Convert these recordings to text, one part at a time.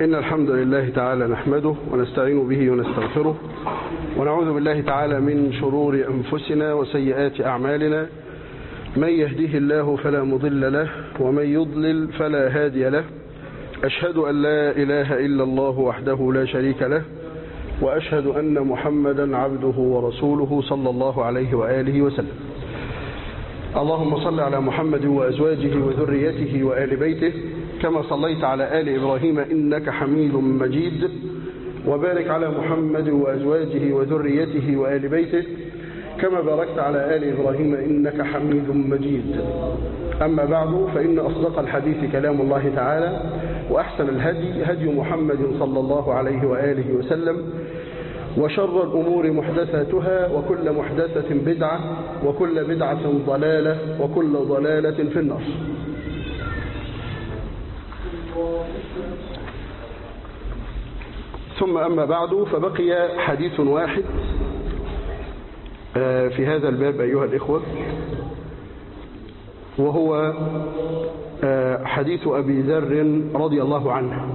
إن الحمد لله تعالى نحمده ونستعين به ونستغفره ونعوذ بالله تعالى من شرور أنفسنا وسيئات أعمالنا من يهده الله فلا مضل له ومن يضلل فلا هادي له أشهد أن لا إله إلا الله وحده لا شريك له وأشهد أن محمدا عبده ورسوله صلى الله عليه وآله وسلم اللهم صل على محمد وأزواجه وذريته وآل بيته كما صليت على آل إبراهيم إنك حميد مجيد وبارك على محمد وأزواجه وذريته وآل بيته كما باركت على آل إبراهيم إنك حميد مجيد أما بعد فإن أصدق الحديث كلام الله تعالى وأحسن الهدي هدي محمد صلى الله عليه وآله وسلم وشر الأمور محدثاتها وكل محدثة بدعة وكل بدعة ضلالة وكل ضلالة في النار ثم أما بعد فبقي حديث واحد في هذا الباب أيها الإخوة وهو حديث أبي ذر رضي الله عنه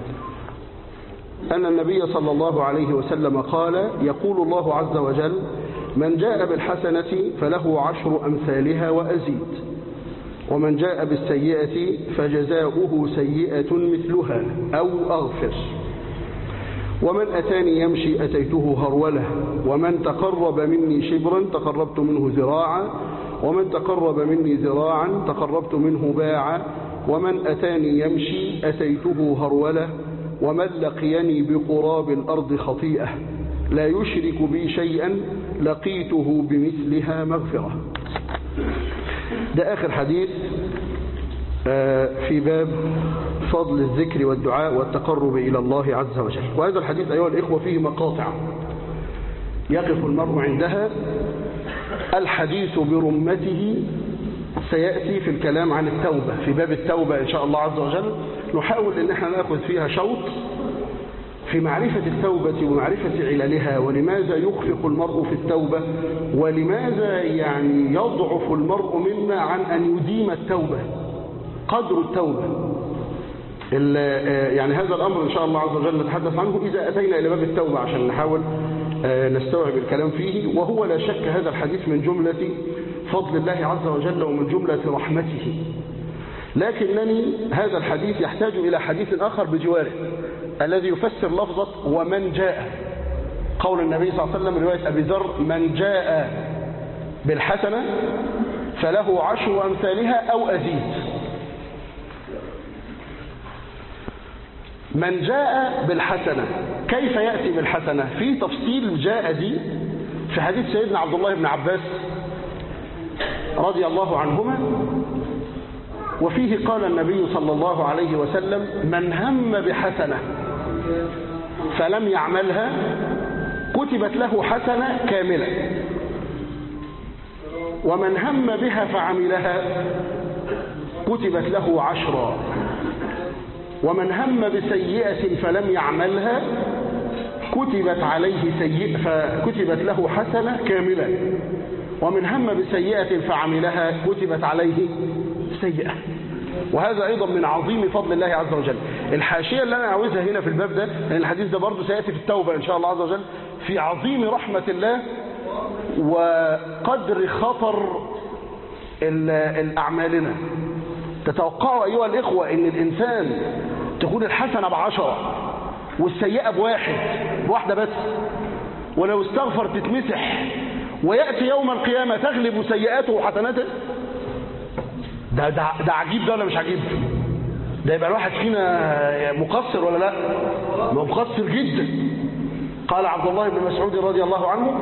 أن النبي صلى الله عليه وسلم قال يقول الله عز وجل من جاء بالحسنة فله عشر أمثالها وأزيد ومن جاء بالسيئة فجزاؤه سيئة مثلها أو أغفر ومن أتاني يمشي أتيته هرولة ومن تقرب مني شبرا تقربت منه ذراعا ومن تقرب مني ذراعا تقربت منه باعا ومن أتاني يمشي أتيته هرولة ومن لقيني بقراب الأرض خطيئة لا يشرك بي شيئا لقيته بمثلها مغفرة ده آخر حديث في باب فضل الذكر والدعاء والتقرب إلى الله عز وجل وهذا الحديث أيها الإخوة فيه مقاطع يقف المرء عندها الحديث برمته سيأتي في الكلام عن التوبة في باب التوبة إن شاء الله عز وجل نحاول أن احنا نأخذ فيها شوط في معرفة التوبة ومعرفة عللها ولماذا يخفق المرء في التوبة ولماذا يعني يضعف المرء منا عن أن يديم التوبة قدر التوبة يعني هذا الأمر إن شاء الله عز وجل نتحدث عنه إذا أتينا إلى باب التوبة عشان نحاول نستوعب الكلام فيه وهو لا شك هذا الحديث من جملة فضل الله عز وجل ومن جملة رحمته لكنني هذا الحديث يحتاج إلى حديث آخر بجواره الذي يفسر لفظة ومن جاء قول النبي صلى الله عليه وسلم رواية أبي ذر من جاء بالحسنة فله عشر أمثالها أو أزيد من جاء بالحسنة كيف يأتي بالحسنة في تفصيل جاء دي في حديث سيدنا عبد الله بن عباس رضي الله عنهما وفيه قال النبي صلى الله عليه وسلم من هم بحسنة فلم يعملها كتبت له حسنة كاملة ومن هم بها فعملها كتبت له عشرا ومن هم بسيئة فلم يعملها كتبت عليه سيئة فكتبت له حسنة كاملة ومن هم بسيئة فعملها كتبت عليه سيئة وهذا أيضا من عظيم فضل الله عز وجل الحاشية اللي أنا عاوزها هنا في الباب ده لأن الحديث ده برضه سيأتي في التوبة إن شاء الله عز وجل في عظيم رحمة الله وقدر خطر الأعمالنا تتوقعوا أيها الإخوة أن الإنسان تكون الحسنة بعشرة والسيئة بواحد بواحدة بس ولو استغفر تتمسح ويأتي يوم القيامة تغلب سيئاته وحسناته ده, ده, ده عجيب ده ولا مش عجيب ده يبقى الواحد فينا مقصر ولا لا مقصر جدا قال عبد الله بن مسعود رضي الله عنه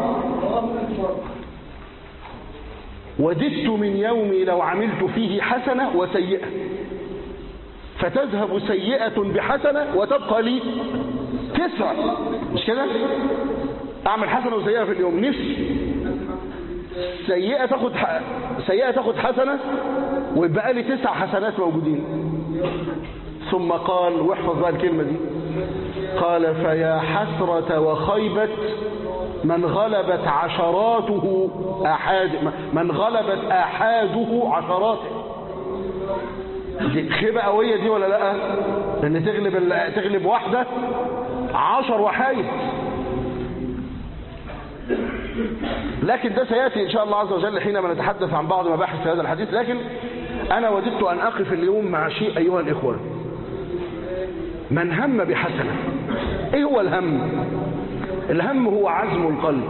وددت من يومي لو عملت فيه حسنة وسيئة فتذهب سيئة بحسنة وتبقى لي تسع مش كده اعمل حسنة وسيئة في اليوم نفسي سيئة تاخد سيئة تاخد حسنة ويبقى لي تسع حسنات موجودين ثم قال واحفظ بقى الكلمة دي قال فيا حسرة وخيبة من غلبت عشراته أحاد من غلبت آحاده عشراته دي خيبة قوية دي ولا لا ان تغلب ال- تغلب واحدة عشر وحايد لكن ده سيأتي إن شاء الله عز وجل حينما نتحدث عن بعض مباحث في هذا الحديث لكن أنا وددت أن أقف اليوم مع شيء أيها الإخوة من هم بحسنة إيه هو الهم الهم هو عزم القلب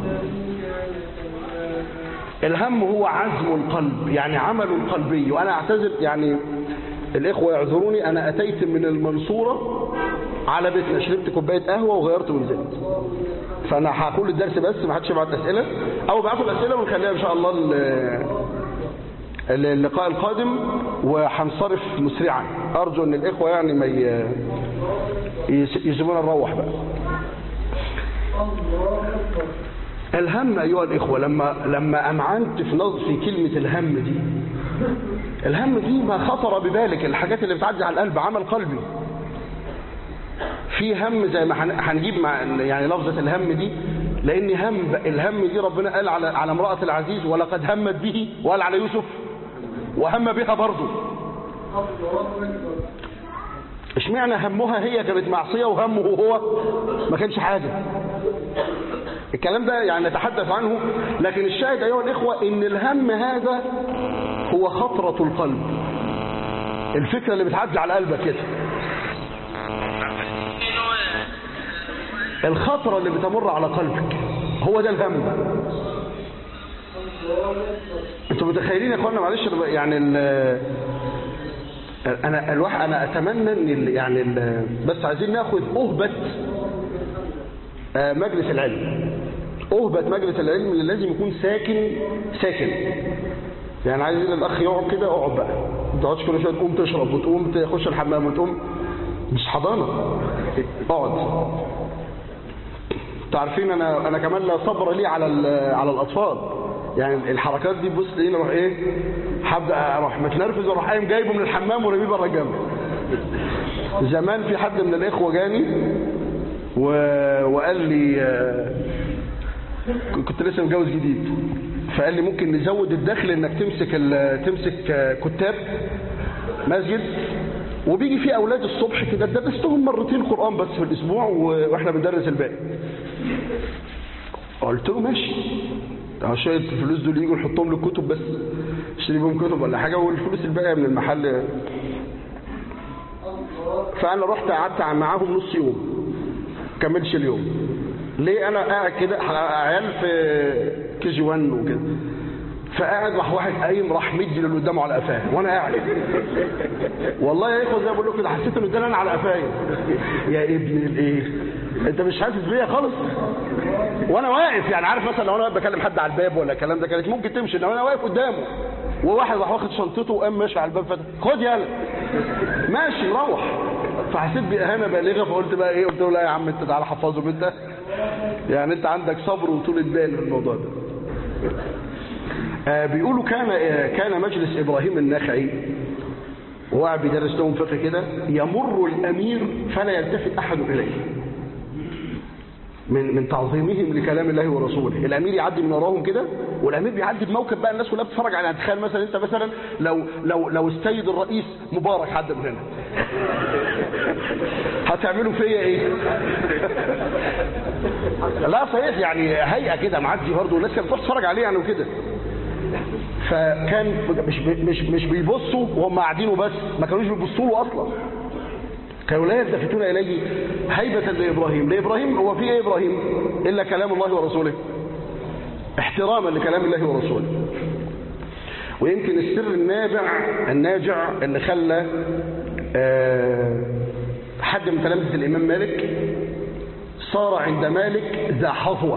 الهم هو عزم القلب يعني عمل قلبي وأنا أعتذر يعني الإخوة يعذروني أنا أتيت من المنصورة على بيتنا شربت كوباية قهوة وغيرت ونزلت فأنا هقول الدرس بس ما حدش يبعت أسئلة أو ابعتوا الأسئلة ونخليها إن شاء الله ال- اللقاء القادم وهنصرف مسرعا أرجو أن الإخوة يعني ما ي- يس- يسيبونا نروح بقى الهم أيها الإخوة لما لما أمعنت في نظ في كلمة الهم دي الهم دي ما خطر ببالك الحاجات اللي بتعدي على القلب عمل قلبي في هم زي ما هن- هنجيب مع يعني لفظة الهم دي لأن هم الهم دي ربنا قال على على امرأة العزيز ولقد همت به وقال على يوسف وهم بها برضه اشمعنى همها هي كانت معصية وهمه هو ما كانش حاجة الكلام ده يعني نتحدث عنه لكن الشاهد أيها الإخوة إن الهم هذا هو خطرة القلب الفكرة اللي بتعدي على قلبك كده الخطرة اللي بتمر على قلبك هو ده الهم انتوا متخيلين يا اخوانا معلش يعني ال انا الواحد انا اتمنى ان ال يعني ال بس عايزين ناخد اهبه آه، مجلس العلم اهبه مجلس العلم اللي لازم يكون ساكن ساكن يعني عايزين الاخ يقعد كده اقعد بقى ما تقعدش كل شويه تقوم تشرب وتقوم تخش الحمام وتقوم مش حضانه اقعد انتوا عارفين انا انا كمان لا صبر لي على ال- على الاطفال يعني الحركات دي بص تلاقيني اروح ايه هبدا اروح متنرفز واروح قايم جايبه من الحمام ورميه بره الجنب زمان في حد من الاخوه جاني و... وقال لي آه، كنت لسه متجوز جديد فقال لي ممكن نزود الدخل انك تمسك ال... تمسك آه، كتاب مسجد وبيجي فيه اولاد الصبح كده درستهم مرتين قران بس في الاسبوع و- واحنا بندرس الباقي قلت له ماشي اه شويه الفلوس دول يجوا نحطهم للكتب بس اشتري بهم كتب ولا حاجه والفلوس الباقيه من المحل فانا رحت قعدت معاهم نص يوم كملش اليوم ليه انا قاعد كده عيال في كي جي 1 وكده فقاعد راح واحد قايم راح مدي اللي قدامه على قفاه وانا قاعد والله يا اخوه زي ما بقول لكم كده حسيت انه اداني انا على قفايا يا ابن الايه انت مش حاسس بيا خالص وانا واقف يعني عارف مثلا لو انا واقف بكلم حد على الباب ولا الكلام ده كانت ممكن تمشي انما انا واقف قدامه وواحد راح واخد شنطته وقام ماشي على الباب فتح خد يلا ماشي روح فحسيت باهانه بالغه فقلت بقى ايه قلت له لا يا عم انت تعالى حفظهم انت يعني انت عندك صبر وطولة بال في الموضوع ده آه بيقولوا كان آه كان مجلس ابراهيم النخعي وهو قاعد بيدرس لهم فقه كده يمر الامير فلا يلتفت احد اليه من من تعظيمهم لكلام الله ورسوله الامير يعدي من وراهم كده والامير بيعدي بموكب بقى الناس كلها بتتفرج على تخيل مثلا انت مثلا لو لو لو السيد الرئيس مبارك حد من هنا هتعملوا فيا ايه لا صحيح يعني هيئه كده معدي برضه والناس كانت بتروح تتفرج عليه يعني وكده فكان مش مش مش بيبصوا وهم قاعدين وبس ما كانوش بيبصوا له اصلا كانوا لا يلتفتون اليه هيبه لابراهيم لابراهيم هو في ايه ابراهيم الا كلام الله ورسوله احتراما لكلام الله ورسوله ويمكن السر النابع الناجع اللي خلى آه، حد من تلامذة الإمام مالك صار عند مالك ذا حظوة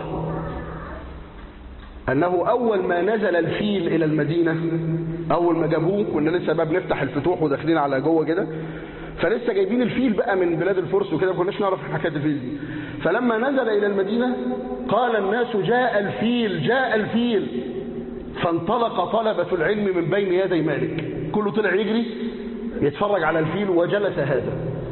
أنه أول ما نزل الفيل إلى المدينة أول ما جابوه كنا لسه بقى بنفتح الفتوح وداخلين على جوه كده فلسه جايبين الفيل بقى من بلاد الفرس وكده ما كناش نعرف حكايه الفيل دي فلما نزل إلى المدينة قال الناس جاء الفيل جاء الفيل فانطلق طلبة العلم من بين يدي مالك كله طلع يجري يتفرج على الفيل وجلس هذا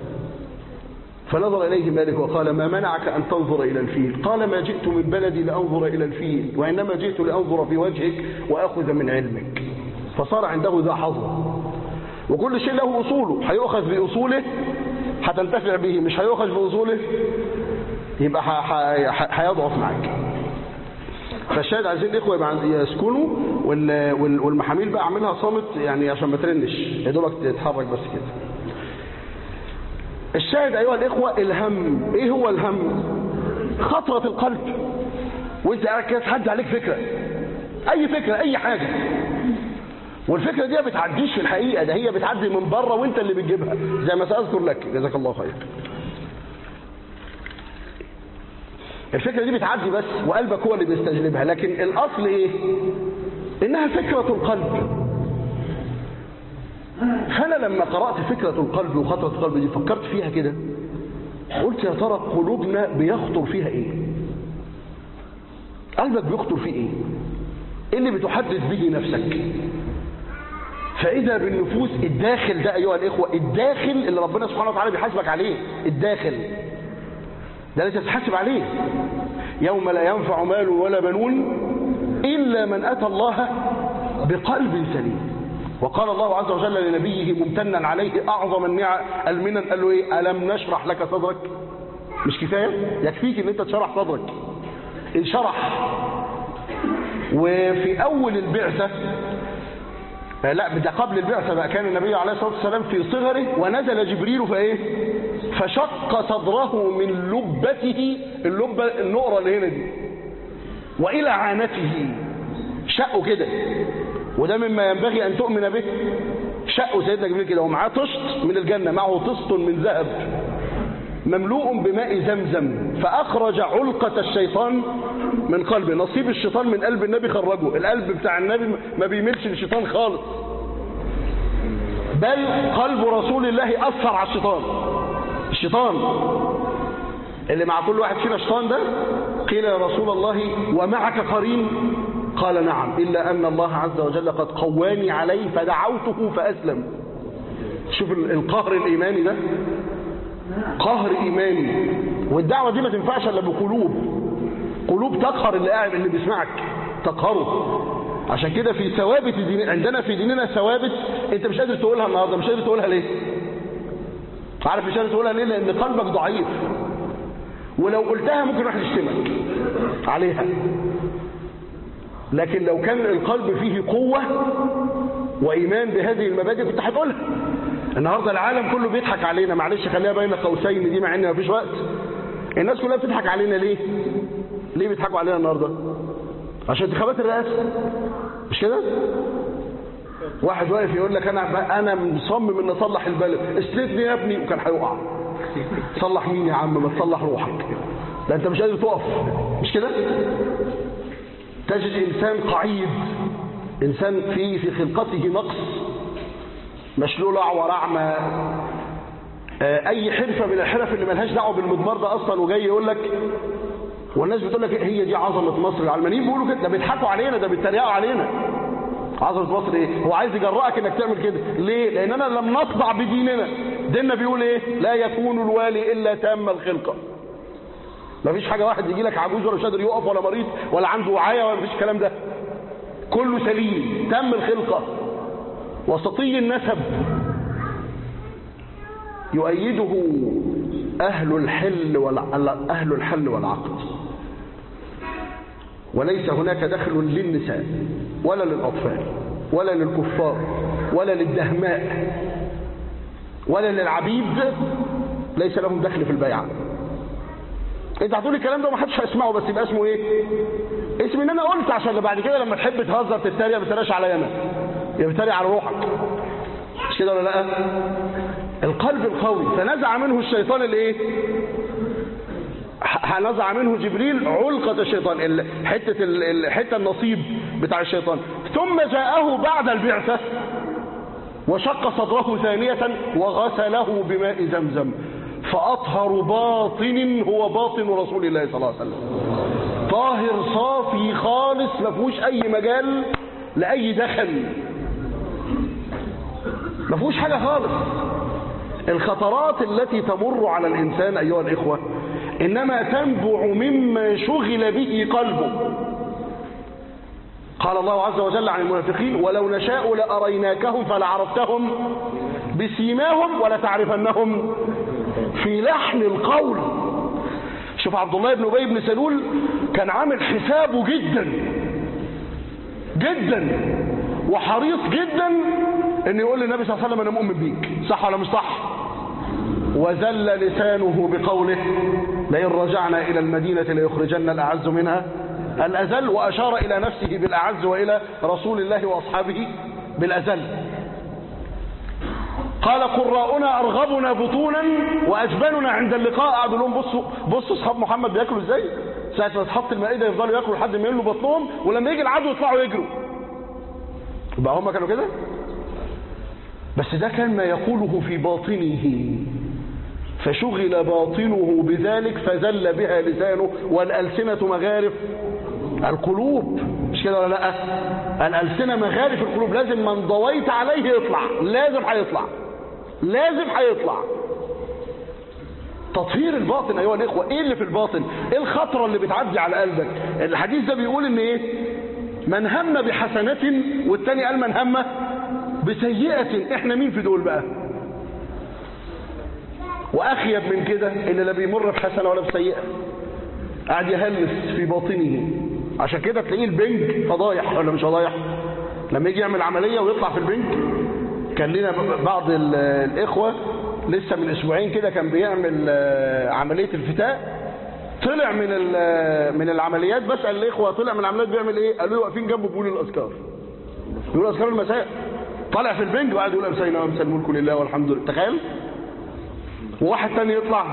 فنظر إليه مالك وقال ما منعك أن تنظر إلى الفيل قال ما جئت من بلدي لأنظر إلى الفيل وإنما جئت لأنظر في وجهك وأخذ من علمك فصار عنده ذا حظ وكل شيء له أصوله هيؤخذ بأصوله هتنتفع به مش هيؤخذ بأصوله يبقى ح- ح- هيضعف معاك فالشاهد عايزين الاخوه يبقى يسكنوا وال- وال- والمحاميل بقى اعملها صامت يعني عشان ما ترنش يا دوبك تتحرك بس كده الشاهد ايها الاخوه الهم ايه هو الهم خطره القلب وانت قاعد كده تحدي عليك فكره اي فكره اي حاجه والفكره دي ما بتعديش في الحقيقه ده هي بتعدي من بره وانت اللي بتجيبها زي ما ساذكر لك جزاك الله خير الفكرة دي بتعدي بس وقلبك هو اللي بيستجلبها لكن الأصل إيه؟ إنها فكرة القلب فأنا لما قرأت فكرة القلب وخطرة القلب دي فكرت فيها كده قلت يا ترى قلوبنا بيخطر فيها إيه؟ قلبك بيخطر فيه إيه؟ إيه اللي بتحدث به نفسك؟ فإذا بالنفوس الداخل ده أيها الإخوة الداخل اللي ربنا سبحانه وتعالى بيحاسبك عليه الداخل ده اللي تتحاسب عليه يوم لا ينفع مال ولا بنون إلا من أتى الله بقلب سليم وقال الله عز وجل لنبيه ممتنا عليه أعظم النعم المنن قال له إيه ألم نشرح لك صدرك مش كفاية يكفيك ان انت تشرح صدرك انشرح وفي أول البعثة لا ده قبل البعثة بقى كان النبي عليه الصلاة والسلام في صغره ونزل جبريل فإيه فشق صدره من لبته اللبة النقرة اللي هنا دي وإلى عانته شقه كده وده مما ينبغي أن تؤمن به شقه سيدنا جبريل كده ومعاه طشت من الجنة معه طشت من ذهب مملوء بماء زمزم فأخرج علقة الشيطان من قلبه نصيب الشيطان من قلب النبي خرجه القلب بتاع النبي ما بيميلش للشيطان خالص بل قلب رسول الله أثر على الشيطان الشيطان اللي مع كل واحد فينا شيطان ده قيل يا رسول الله ومعك قرين قال نعم إلا أن الله عز وجل قد قواني عليه فدعوته فأسلم شوف القهر الإيماني ده قهر إيماني والدعوة دي ما تنفعش إلا بقلوب قلوب تقهر اللي قاعد اللي بيسمعك تقهره عشان كده في ثوابت الدين عندنا في ديننا ثوابت انت مش قادر تقولها النهارده مش قادر تقولها ليه عارف مش قادر تقولها ليه لان قلبك ضعيف ولو قلتها ممكن واحد يشتمك عليها لكن لو كان القلب فيه قوة وإيمان بهذه المبادئ كنت هتقولها النهاردة العالم كله بيضحك علينا معلش خليها بين قوسين دي مع ان مفيش وقت الناس كلها بتضحك علينا ليه ليه بيضحكوا علينا النهاردة عشان انتخابات الرئاسة مش كده واحد واقف يقول لك انا انا مصمم ان اصلح البلد استثني يا ابني وكان هيقع صلح مين يا عم ما تصلح روحك ده انت مش قادر تقف مش كده تجد انسان قعيد انسان في في خلقته نقص مشلول اعور اعمى اي حرفه من الحرف اللي ملهاش دعوه بالمضمار ده اصلا وجاي يقول لك والناس بتقول لك هي دي عظمه مصر العلمانيين بيقولوا كده ده بيضحكوا علينا ده بيتريقوا علينا عظمه مصر ايه هو عايز يجرأك انك تعمل كده ليه لاننا لم نخضع بديننا ديننا بيقول ايه لا يكون الوالي الا تام الخلقه مفيش حاجه واحد يجي لك عجوز ولا مش قادر يقف ولا مريض ولا عنده وعايه ولا مفيش الكلام ده كله سليم تم الخلقه وسطي النسب يؤيده أهل الحل أهل الحل والعقد وليس هناك دخل للنساء ولا للأطفال ولا للكفار ولا للدهماء ولا للعبيد ليس لهم دخل في البيعة انت هتقول الكلام ده ومحدش هيسمعه بس يبقى اسمه ايه اسم ان انا قلت عشان بعد كده لما تحب تهزر تتريق ما تتريقش عليا انا يا بتريق على روحك مش كده ولا لا القلب القوي فنزع منه الشيطان الايه نزع منه جبريل علقة الشيطان حتة الحتة النصيب بتاع الشيطان ثم جاءه بعد البعثة وشق صدره ثانية وغسله بماء زمزم فأطهر باطن هو باطن رسول الله صلى الله عليه وسلم طاهر صافي خالص ما فيهوش أي مجال لأي دخل ما فيهوش حاجة خالص الخطرات التي تمر على الإنسان أيها الإخوة إنما تنبع مما شغل به قلبه قال الله عز وجل عن المنافقين ولو نشاء لأريناكهم فلعرفتهم بسيماهم ولتعرفنهم في لحن القول شوف عبد الله بن أبي بن سلول كان عامل حسابه جدا جدا وحريص جدا ان يقول للنبي صلى الله عليه وسلم انا مؤمن بيك صح ولا مش صح وزل لسانه بقوله لئن رجعنا الى المدينه ليخرجن الاعز منها الازل واشار الى نفسه بالاعز والى رسول الله واصحابه بالازل قال قراؤنا ارغبنا بطونا واجبننا عند اللقاء قعدوا لهم بصوا بصوا اصحاب محمد بياكلوا ازاي ساعه ما تحط المائده يفضلوا ياكلوا لحد ما يملوا بطنهم ولما يجي العدو يطلعوا يجروا يبقى هم كانوا كده بس ده كان ما يقوله في باطنه فشغل باطنه بذلك فزل بها لسانه والألسنة مغارف القلوب مش كده ولا لا الألسنة مغارف القلوب لازم من ضويت عليه يطلع لازم هيطلع لازم هيطلع تطهير الباطن ايها الاخوه ايه اللي في الباطن ايه الخطره اللي بتعدي على قلبك الحديث ده بيقول ان ايه من هم بحسنه والتاني قال من هم بسيئه احنا مين في دول بقى واخيب من كده اللي لا بيمر بحسنه ولا بسيئه قاعد يهلس في باطنه عشان كده تلاقيه البنج فضايح ولا مش فضايح لما يجي يعمل عمليه ويطلع في البنج كان لنا بعض الاخوه لسه من اسبوعين كده كان بيعمل عمليه الفتاء طلع من من العمليات بسال الاخوه طلع من العمليات بيعمل ايه قالوا له واقفين جنبه بيقول الاذكار بيقول اذكار المساء طالع في البنج وقعد يقول امسينا وامسى الملك لله والحمد لله تخيل وواحد تاني يطلع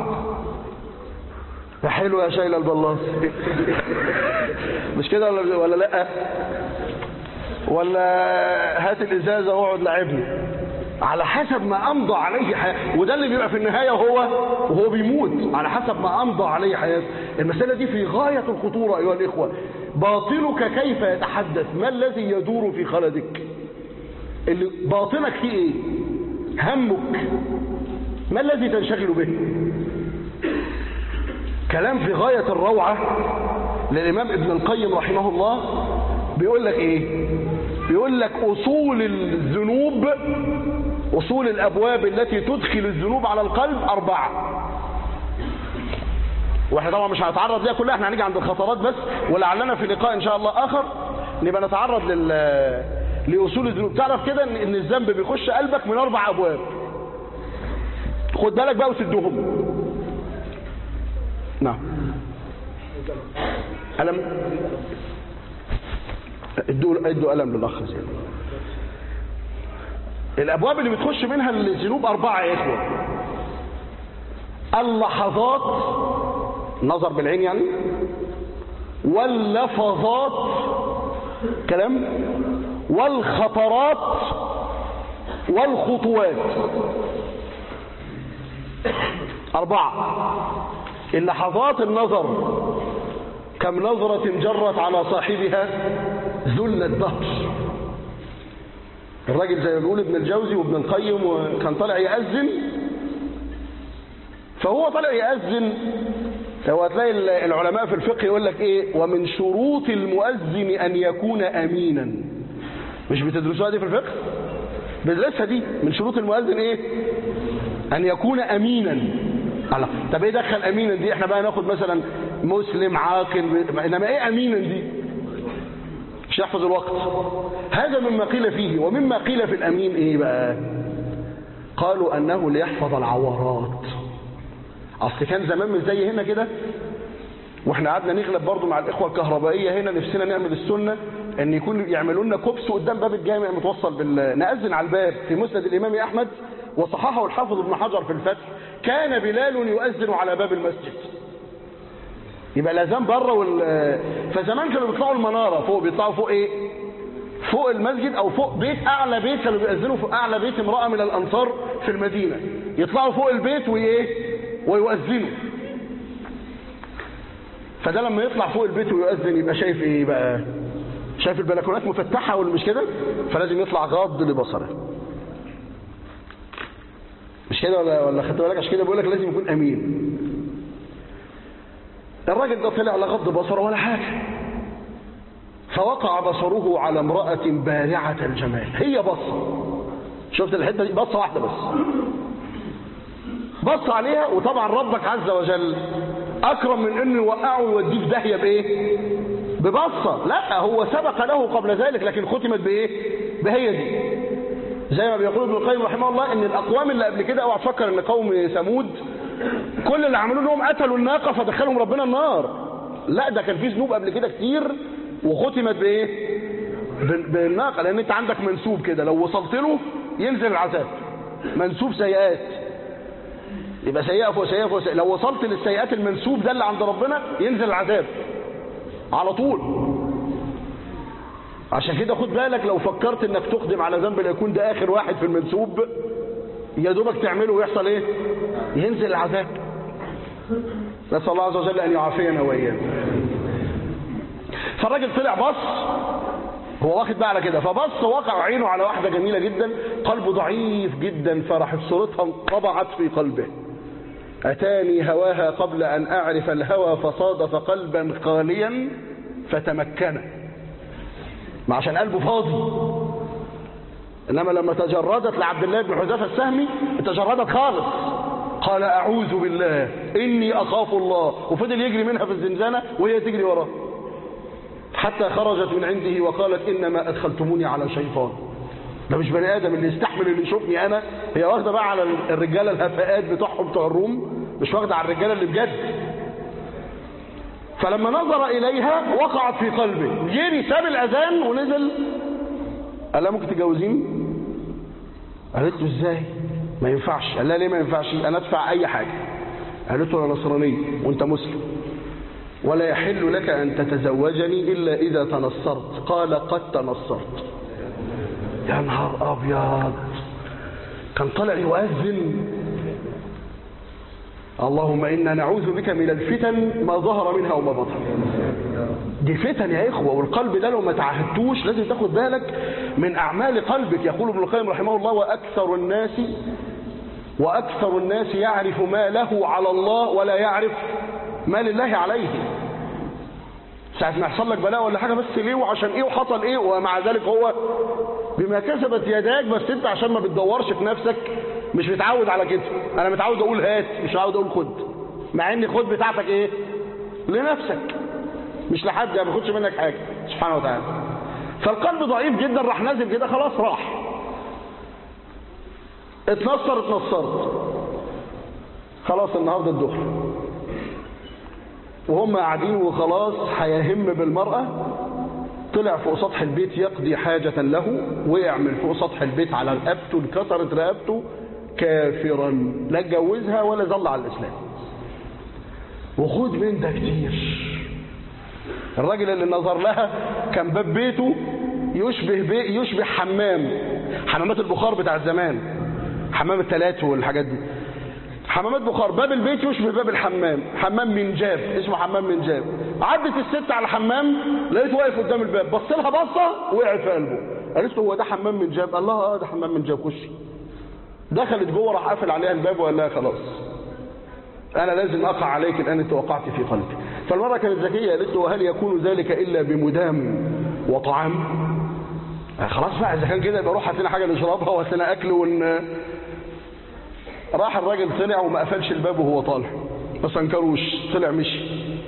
يا حلو يا شايل البلاص مش كده ولا ولا لا ولا هات الازازه واقعد لعبني على حسب ما امضى عليه حياته وده اللي بيبقى في النهايه هو وهو بيموت على حسب ما امضى عليه حياته المساله دي في غايه الخطوره ايها الاخوه باطنك كيف يتحدث ما الذي يدور في خلدك اللي باطنك فيه ايه همك ما الذي تنشغل به كلام في غاية الروعة للإمام ابن القيم رحمه الله بيقول لك إيه بيقول لك أصول الذنوب أصول الأبواب التي تدخل الذنوب على القلب أربعة واحنا طبعا مش هنتعرض ليها كلها احنا هنيجي عند الخطرات بس ولعلنا في لقاء ان شاء الله اخر نبقى نتعرض لل لاصول الذنوب تعرف كده ان الذنب بيخش قلبك من اربع ابواب خد بالك بقى وسدهم نعم ألم ادوا ادوا ألم للأخ زين الأبواب اللي بتخش منها الذنوب أربعة يا إخوة اللحظات نظر بالعين يعني واللفظات كلام والخطرات والخطوات أربعة اللحظات النظر كم نظرة جرت على صاحبها ذل الدهر الراجل زي ما بيقول ابن الجوزي وابن القيم وكان طالع يأذن فهو طالع يأذن هو هتلاقي العلماء في الفقه يقول لك ايه ومن شروط المؤذن ان يكون امينا مش بتدرسوها دي في الفقه بندرسها دي من شروط المؤذن ايه ان يكون امينا الله طب ايه دخل امينا دي احنا بقى ناخد مثلا مسلم عاقل انما ايه امينا دي مش يحفظ الوقت هذا مما قيل فيه ومما قيل في الامين ايه بقى قالوا انه ليحفظ العورات اصل كان زمان مش زي هنا كده واحنا قعدنا نغلب برضو مع الاخوه الكهربائيه هنا نفسنا نعمل السنه ان يكون يعملوا لنا كوبس قدام باب الجامع متوصل بال ناذن على الباب في مسند الامام احمد وصححه الحافظ ابن حجر في الفتح كان بلال يؤذن على باب المسجد يبقى الاذان بره وال... فزمان كانوا بيطلعوا المناره فوق بيطلعوا فوق ايه فوق المسجد او فوق بيت اعلى بيت كانوا بيأذنوا فوق اعلى بيت امراه من الانصار في المدينه يطلعوا فوق البيت وايه ويؤذنوا فده لما يطلع فوق البيت ويؤذن يبقى شايف ايه بقى شايف البلكونات مفتحه ولا مش كده فلازم يطلع غاض لبصره مش كده ولا ولا خدت بالك عشان كده بقول لك لازم يكون امين الراجل ده طلع لا غض بصره ولا حاجه فوقع بصره على امرأة بارعة الجمال هي بصة شفت الحتة دي بصة واحدة بس بص عليها وطبعا ربك عز وجل أكرم من أنه يوقعه ويوديه في داهية بإيه ببصة لا هو سبق له قبل ذلك لكن ختمت بإيه بهي دي زي ما بيقول ابن القيم رحمه الله ان الاقوام اللي قبل كده اوعى تفكر ان قوم ثمود كل اللي عملوه انهم قتلوا الناقه فدخلهم ربنا النار لا ده كان في ذنوب قبل كده كتير وختمت بايه بال- بالناقه لان انت عندك منسوب كده لو وصلت له ينزل العذاب منسوب سيئات يبقى سيئه فوق سيئه فوق سيئة. لو وصلت للسيئات المنسوب ده اللي عند ربنا ينزل العذاب على طول عشان كده خد بالك لو فكرت انك تقدم على ذنب لا يكون ده اخر واحد في المنسوب يا دوبك تعمله ويحصل ايه ينزل العذاب نسال الله عز وجل ان يعافينا واياكم فالراجل طلع بص هو واخد بقى على كده فبص وقع عينه على واحده جميله جدا قلبه ضعيف جدا فراحت صورتها انطبعت في قلبه اتاني هواها قبل ان اعرف الهوى فصادف قلبا خاليا فتمكن ما عشان قلبه فاضي انما لما تجردت لعبد الله بن حذافه السهمي تجردت خالص قال اعوذ بالله اني اخاف الله وفضل يجري منها في الزنزانه وهي تجري وراه حتى خرجت من عنده وقالت انما ادخلتموني على شيطان ده مش بني ادم اللي يستحمل اللي يشوفني انا هي واخده بقى على الرجاله الهفاءات بتوعهم بتوع الروم مش واخده على الرجاله اللي بجد فلما نظر إليها وقعت في قلبه جري ساب الأذان ونزل قال لها ممكن تجوزيني قالت له ازاي ما ينفعش قال لها ليه ما ينفعش انا ادفع اي حاجة قالت له انا نصرانية وانت مسلم ولا يحل لك ان تتزوجني الا اذا تنصرت قال قد تنصرت يا نهار ابيض كان طالع يؤذن اللهم إنا نعوذ بك من الفتن ما ظهر منها وما بطن دي فتن يا إخوة والقلب ده لو ما تعهدتوش لازم تاخد بالك من أعمال قلبك يقول ابن القيم رحمه الله وأكثر الناس وأكثر الناس يعرف ما له على الله ولا يعرف ما لله عليه ساعة ما يحصل لك بلاء ولا حاجة بس ليه وعشان ايه وحصل ايه ومع ذلك هو بما كسبت يداك بس انت عشان ما بتدورش في نفسك مش متعود على كده انا متعود اقول هات مش متعود اقول خد مع ان خد بتاعتك ايه لنفسك مش لحد ما بياخدش منك حاجه سبحانه وتعالى فالقلب ضعيف جدا راح نازل كده خلاص راح اتنصر اتنصرت خلاص النهارده الظهر وهم قاعدين وخلاص هيهم بالمرأة طلع فوق سطح البيت يقضي حاجة له وقع من فوق سطح البيت على رقبته انكسرت رقبته كافرا لا اتجوزها ولا ظل على الإسلام وخد من ده كتير الراجل اللي نظر لها كان باب بيته يشبه بي يشبه حمام حمامات البخار بتاع زمان حمام التلات والحاجات دي حمامات بخار باب البيت يشبه باب الحمام حمام منجاب اسمه حمام منجاب عدت الست على الحمام لقيته واقف قدام الباب بص لها بصه وقعت في قلبه قالت له هو ده حمام منجاب قال لها اه ده حمام منجاب خشي دخلت جوه راح قافل عليها الباب وقال لها خلاص انا لازم اقع عليك الان انت وقعت في قلبي فالمره كانت ذكيه قالت له وهل يكون ذلك الا بمدام وطعام آه خلاص بقى اذا كان كده يبقى روح هات لنا حاجه نشربها وهات لنا اكل ون راح الراجل طلع وما قفلش الباب وهو طالع ما سنكروش طلع مشي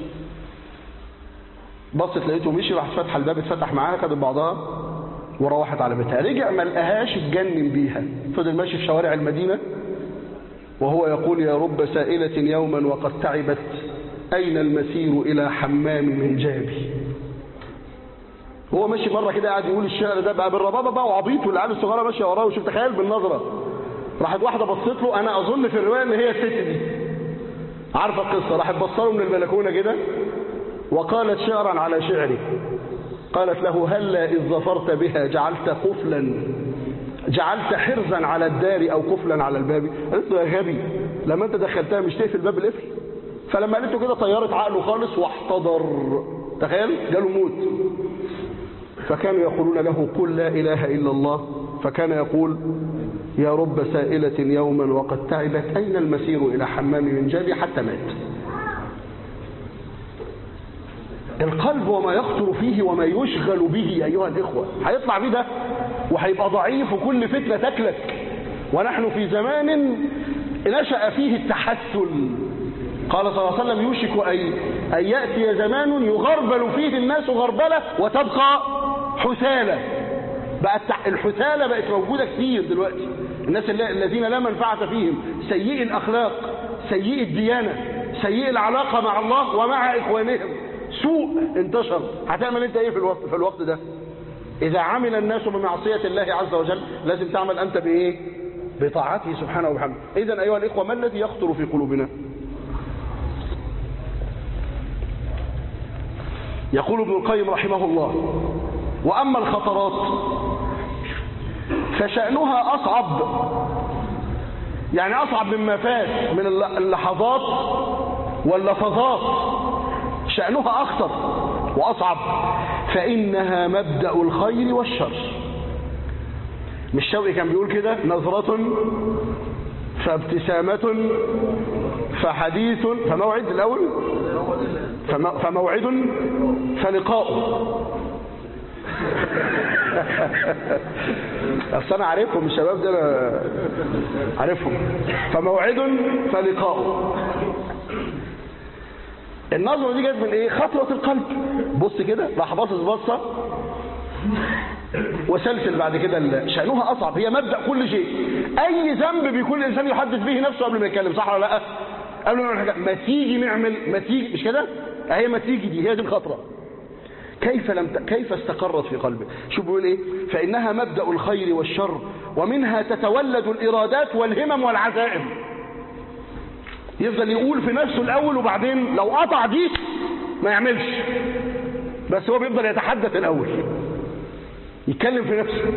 بصت لقيته مشي راحت فاتحه الباب اتفتح معاها خدت بعضها وروحت على بيتها رجع ما لقاهاش اتجنن بيها فضل ماشي في شوارع المدينه وهو يقول يا رب سائلة يوما وقد تعبت أين المسير إلى حمام من جابي هو ماشي مرة كده قاعد يقول الشعر ده بقى بالربابة بقى وعبيط والعيال الصغيرة ماشية وراه وشوف تخيل بالنظرة راحت واحدة بصت له أنا أظن في الرواية إن هي الست دي عارفة القصة راحت بصله من البلكونة كده وقالت شعرا على شعري قالت له هلا إذ ظفرت بها جعلت قفلا جعلت حرزا على الدار أو قفلا على الباب قالت له يا غبي لما أنت دخلتها مش تقفل باب القفل فلما قالت له كده طيرت عقله خالص واحتضر تخيل جاله موت فكانوا يقولون له قل لا إله إلا الله فكان يقول يا رب سائلة يوما وقد تعبت أين المسير إلى حمام من جابي حتى مات القلب وما يخطر فيه وما يشغل به أيها الإخوة هيطلع بيه ده وهيبقى ضعيف وكل فتنة تكلك ونحن في زمان نشأ فيه التحسن قال صلى الله عليه وسلم يوشك أن, أن يأتي زمان يغربل فيه الناس غربلة وتبقى حثالة بقت الحثالة بقت موجودة كتير دلوقتي الناس الذين لا منفعة فيهم سيء الأخلاق سيء الديانة سيء العلاقة مع الله ومع إخوانهم سوء انتشر هتعمل انت ايه في الوقت, في الوقت ده إذا عمل الناس بمعصية الله عز وجل لازم تعمل أنت بإيه بطاعته سبحانه وبحمده إذا أيها الإخوة ما الذي يخطر في قلوبنا يقول ابن القيم رحمه الله وأما الخطرات فشأنها أصعب يعني أصعب مما فات من اللحظات واللفظات شأنها أخطر وأصعب فإنها مبدأ الخير والشر مش شوقي كان بيقول كده نظرة فابتسامة فحديث فموعد الأول فموعد فلقاء اصل انا عارفهم الشباب ده انا عارفهم فموعد فلقاء النظرة دي جت من ايه خطوة القلب بص كده راح باصص بصة وسلسل بعد كده شأنها أصعب هي مبدأ كل شيء أي ذنب بيكون الإنسان يحدث به نفسه قبل ما يتكلم صح ولا لا قبل ما يعمل حاجة ما تيجي نعمل ما تيجي مش كده اهي ما تيجي دي هي دي الخطرة كيف لم ت... كيف استقرت في قلبه شو بيقول ايه فإنها مبدأ الخير والشر ومنها تتولد الإرادات والهمم والعزائم يفضل يقول في نفسه الأول وبعدين لو قطع دي ما يعملش بس هو بيفضل يتحدث الأول يتكلم في نفسه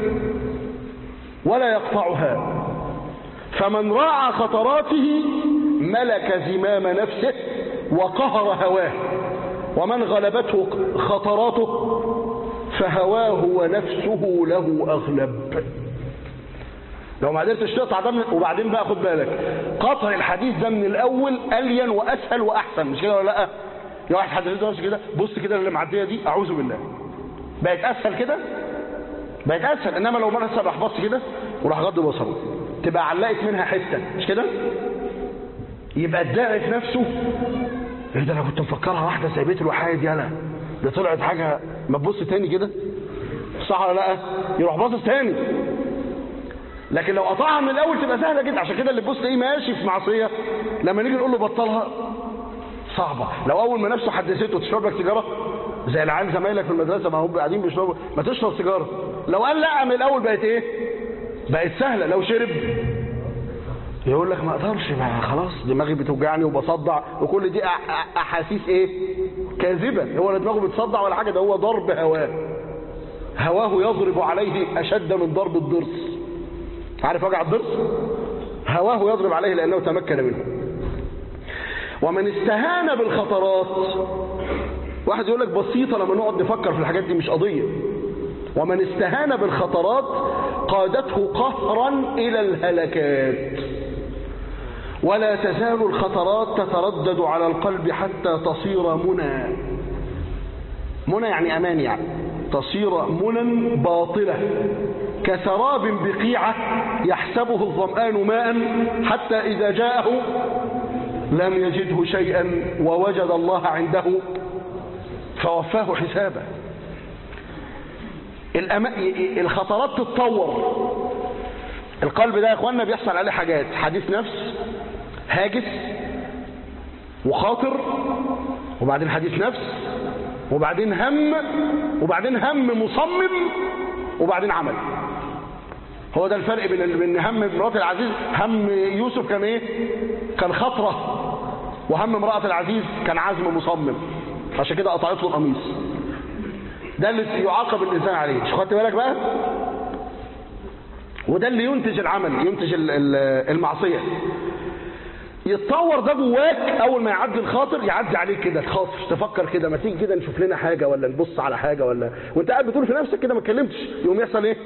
ولا يقطعها فمن راعى خطراته ملك زمام نفسه وقهر هواه ومن غلبته خطراته فهواه ونفسه له أغلب لو ما قدرتش تقطع ده من وبعدين بقى خد بالك قطع الحديث ده من الاول الين واسهل واحسن مش كده ولا لا يا واحد حد نفسه كده بص كده اللي معديه دي اعوذ بالله بقت اسهل كده بقت اسهل انما لو مره راح بص كده وراح غض بصره تبقى علقت منها حته مش كده يبقى الداعي في نفسه ايه ده انا كنت مفكرها واحده زي بيت الوحيد يالا دي طلعت حاجه ما تبص تاني كده صح ولا لا يروح باصص تاني لكن لو قطعها من الاول تبقى سهله جدا عشان كده اللي تبص ايه ماشي في معصيه لما نيجي نقول له بطلها صعبه لو اول ما نفسه حدثته تشرب لك سيجاره زي العيال زمايلك في المدرسه ما هم قاعدين بيشربوا ما تشرب سيجاره لو قال لا من الاول بقت ايه بقت سهله لو شرب يقول لك ما اقدرش ما خلاص دماغي بتوجعني وبصدع وكل دي احاسيس ايه كاذبه هو لا دماغه بتصدع ولا حاجه ده هو ضرب هواه هواه يضرب عليه اشد من ضرب الضرس عارف وجع الضرس هواه يضرب عليه لانه تمكن منه ومن استهان بالخطرات واحد يقول لك بسيطه لما نقعد نفكر في الحاجات دي مش قضيه ومن استهان بالخطرات قادته قهرا الى الهلكات ولا تزال الخطرات تتردد على القلب حتى تصير منى منى يعني امان يعني تصير منى باطله كسراب بقيعه يحسبه الظمآن ماء حتى اذا جاءه لم يجده شيئا ووجد الله عنده فوفاه حسابه الخطرات تتطور القلب ده يا اخوانا بيحصل عليه حاجات حديث نفس هاجس وخاطر وبعدين حديث نفس وبعدين هم وبعدين هم مصمم وبعدين عمل هو ده الفرق بين بين هم امراه العزيز هم يوسف كان ايه كان خطره وهم امراه العزيز كان عزم مصمم عشان كده قطعت له القميص ده اللي يعاقب الانسان عليه مش خدت بالك بقى وده اللي ينتج العمل ينتج المعصيه يتطور ده جواك اول ما يعدي الخاطر يعدي عليك كده الخاطر تفكر كده ما تيجي كده نشوف لنا حاجه ولا نبص على حاجه ولا وانت قاعد بتقول في نفسك كده ما اتكلمتش يقوم يحصل ايه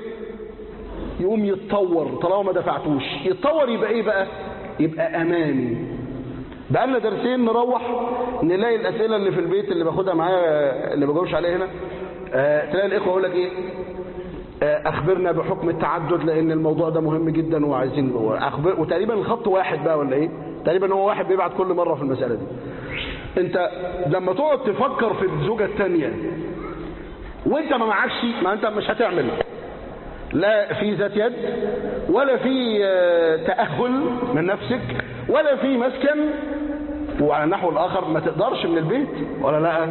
يقوم يتطور طالما ما دفعتوش يتطور يبقى ايه بقى يبقى اماني بقالنا درسين نروح نلاقي الاسئله اللي في البيت اللي باخدها معايا اللي بجاوبش عليها هنا آه تلاقي الاخوه يقول لك ايه آه اخبرنا بحكم التعدد لان الموضوع ده مهم جدا وعايزين أخبر وتقريبا الخط واحد بقى ولا ايه تقريبا هو واحد بيبعت كل مره في المساله دي انت لما تقعد تفكر في الزوجه الثانيه وانت ما معكش ما انت مش هتعمل لا في ذات يد ولا في تأهل من نفسك ولا في مسكن وعلى النحو الآخر ما تقدرش من البيت ولا لا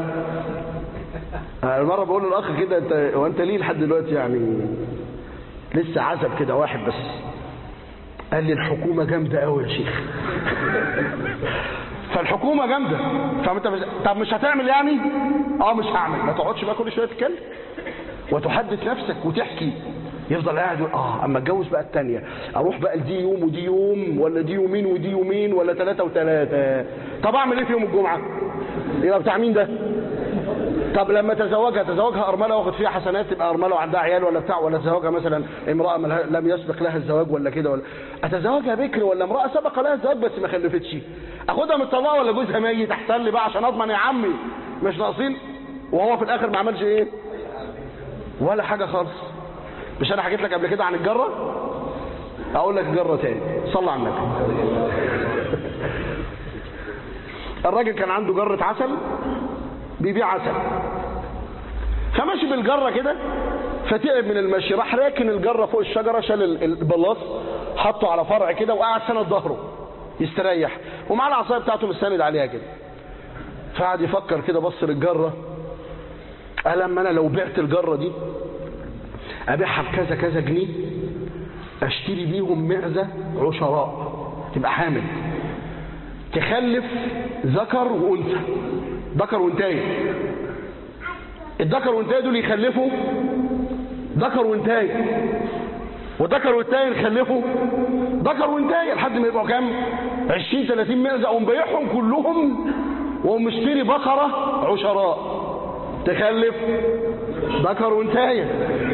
المرة بقول للأخ كده انت وانت ليه لحد دلوقتي يعني لسه عزب كده واحد بس قال لي الحكومة جامدة قوي يا شيخ فالحكومة جامدة فانت مش... طب مش هتعمل يعني اه مش هعمل ما تقعدش بقى كل شوية تتكلم وتحدث نفسك وتحكي يفضل قاعد يقول اه اما اتجوز بقى الثانيه اروح بقى لدي يوم ودي يوم ولا دي يومين ودي يومين ولا ثلاثه وثلاثه طب اعمل ايه في يوم الجمعه يبقى بتاع مين ده طب لما تزوجها تزوجها ارمله واخد فيها حسنات تبقى ارمله وعندها عيال ولا بتاع ولا تزوجها مثلا امراه لم يسبق لها الزواج ولا كده ولا اتزوجها بكر ولا امراه سبق لها الزواج بس ما خلفتش اخدها من الطلاق ولا جوزها ميت احسن لي بقى عشان اضمن يا عمي مش ناقصين وهو في الاخر ما عملش ايه ولا حاجه خالص مش انا حكيت لك قبل كده عن الجره اقول لك جره تاني صلى على النبي الراجل كان عنده جره عسل بيبيع عسل فماشي بالجره كده فتعب من المشي راح راكن الجره فوق الشجره شال البلاص حطه على فرع كده وقعد سند ظهره يستريح ومعاه العصايه بتاعته مستند عليها كده فقعد يفكر كده بص للجره قال اما انا لو بعت الجره دي ابيعها بكذا كذا جنيه اشتري بيهم معزه عشراء تبقى حامل تخلف ذكر وانثى ذكر وانثى الذكر وانثى دول يخلفوا ذكر وانثى وذكر وانثى يخلفوا ذكر وانثى لحد ما يبقوا كام 20 30 معزه اقوم بايعهم كلهم واقوم مشتري بقره عشراء تخلف ذكر وانتهي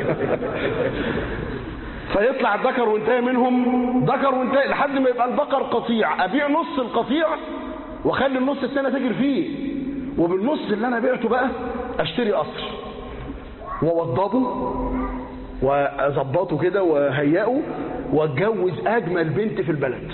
فيطلع الذكر وانتهي منهم ذكر وانتهي لحد ما يبقى البقر قطيع ابيع نص القطيع واخلي النص الثاني تاجر فيه وبالنص اللي انا بعته بقى اشتري قصر واوضبه واظبطه كده وهيئه واتجوز اجمل بنت في البلد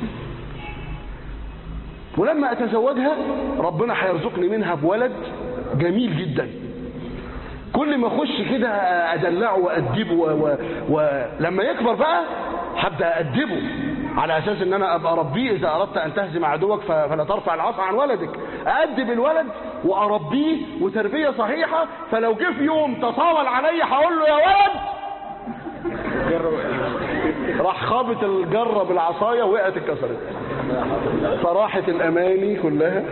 ولما اتزوجها ربنا هيرزقني منها بولد جميل جدا كل ما اخش كده ادلعه وادبه و... ولما يكبر بقى هبدا ادبه على اساس ان انا ابقى اربيه اذا اردت ان تهزم عدوك فلا ترفع العصا عن ولدك ادب الولد واربيه وتربيه صحيحه فلو جه في يوم تطاول علي هقول له يا ولد راح خابط الجره بالعصايه وقعت اتكسرت فراحت الاماني كلها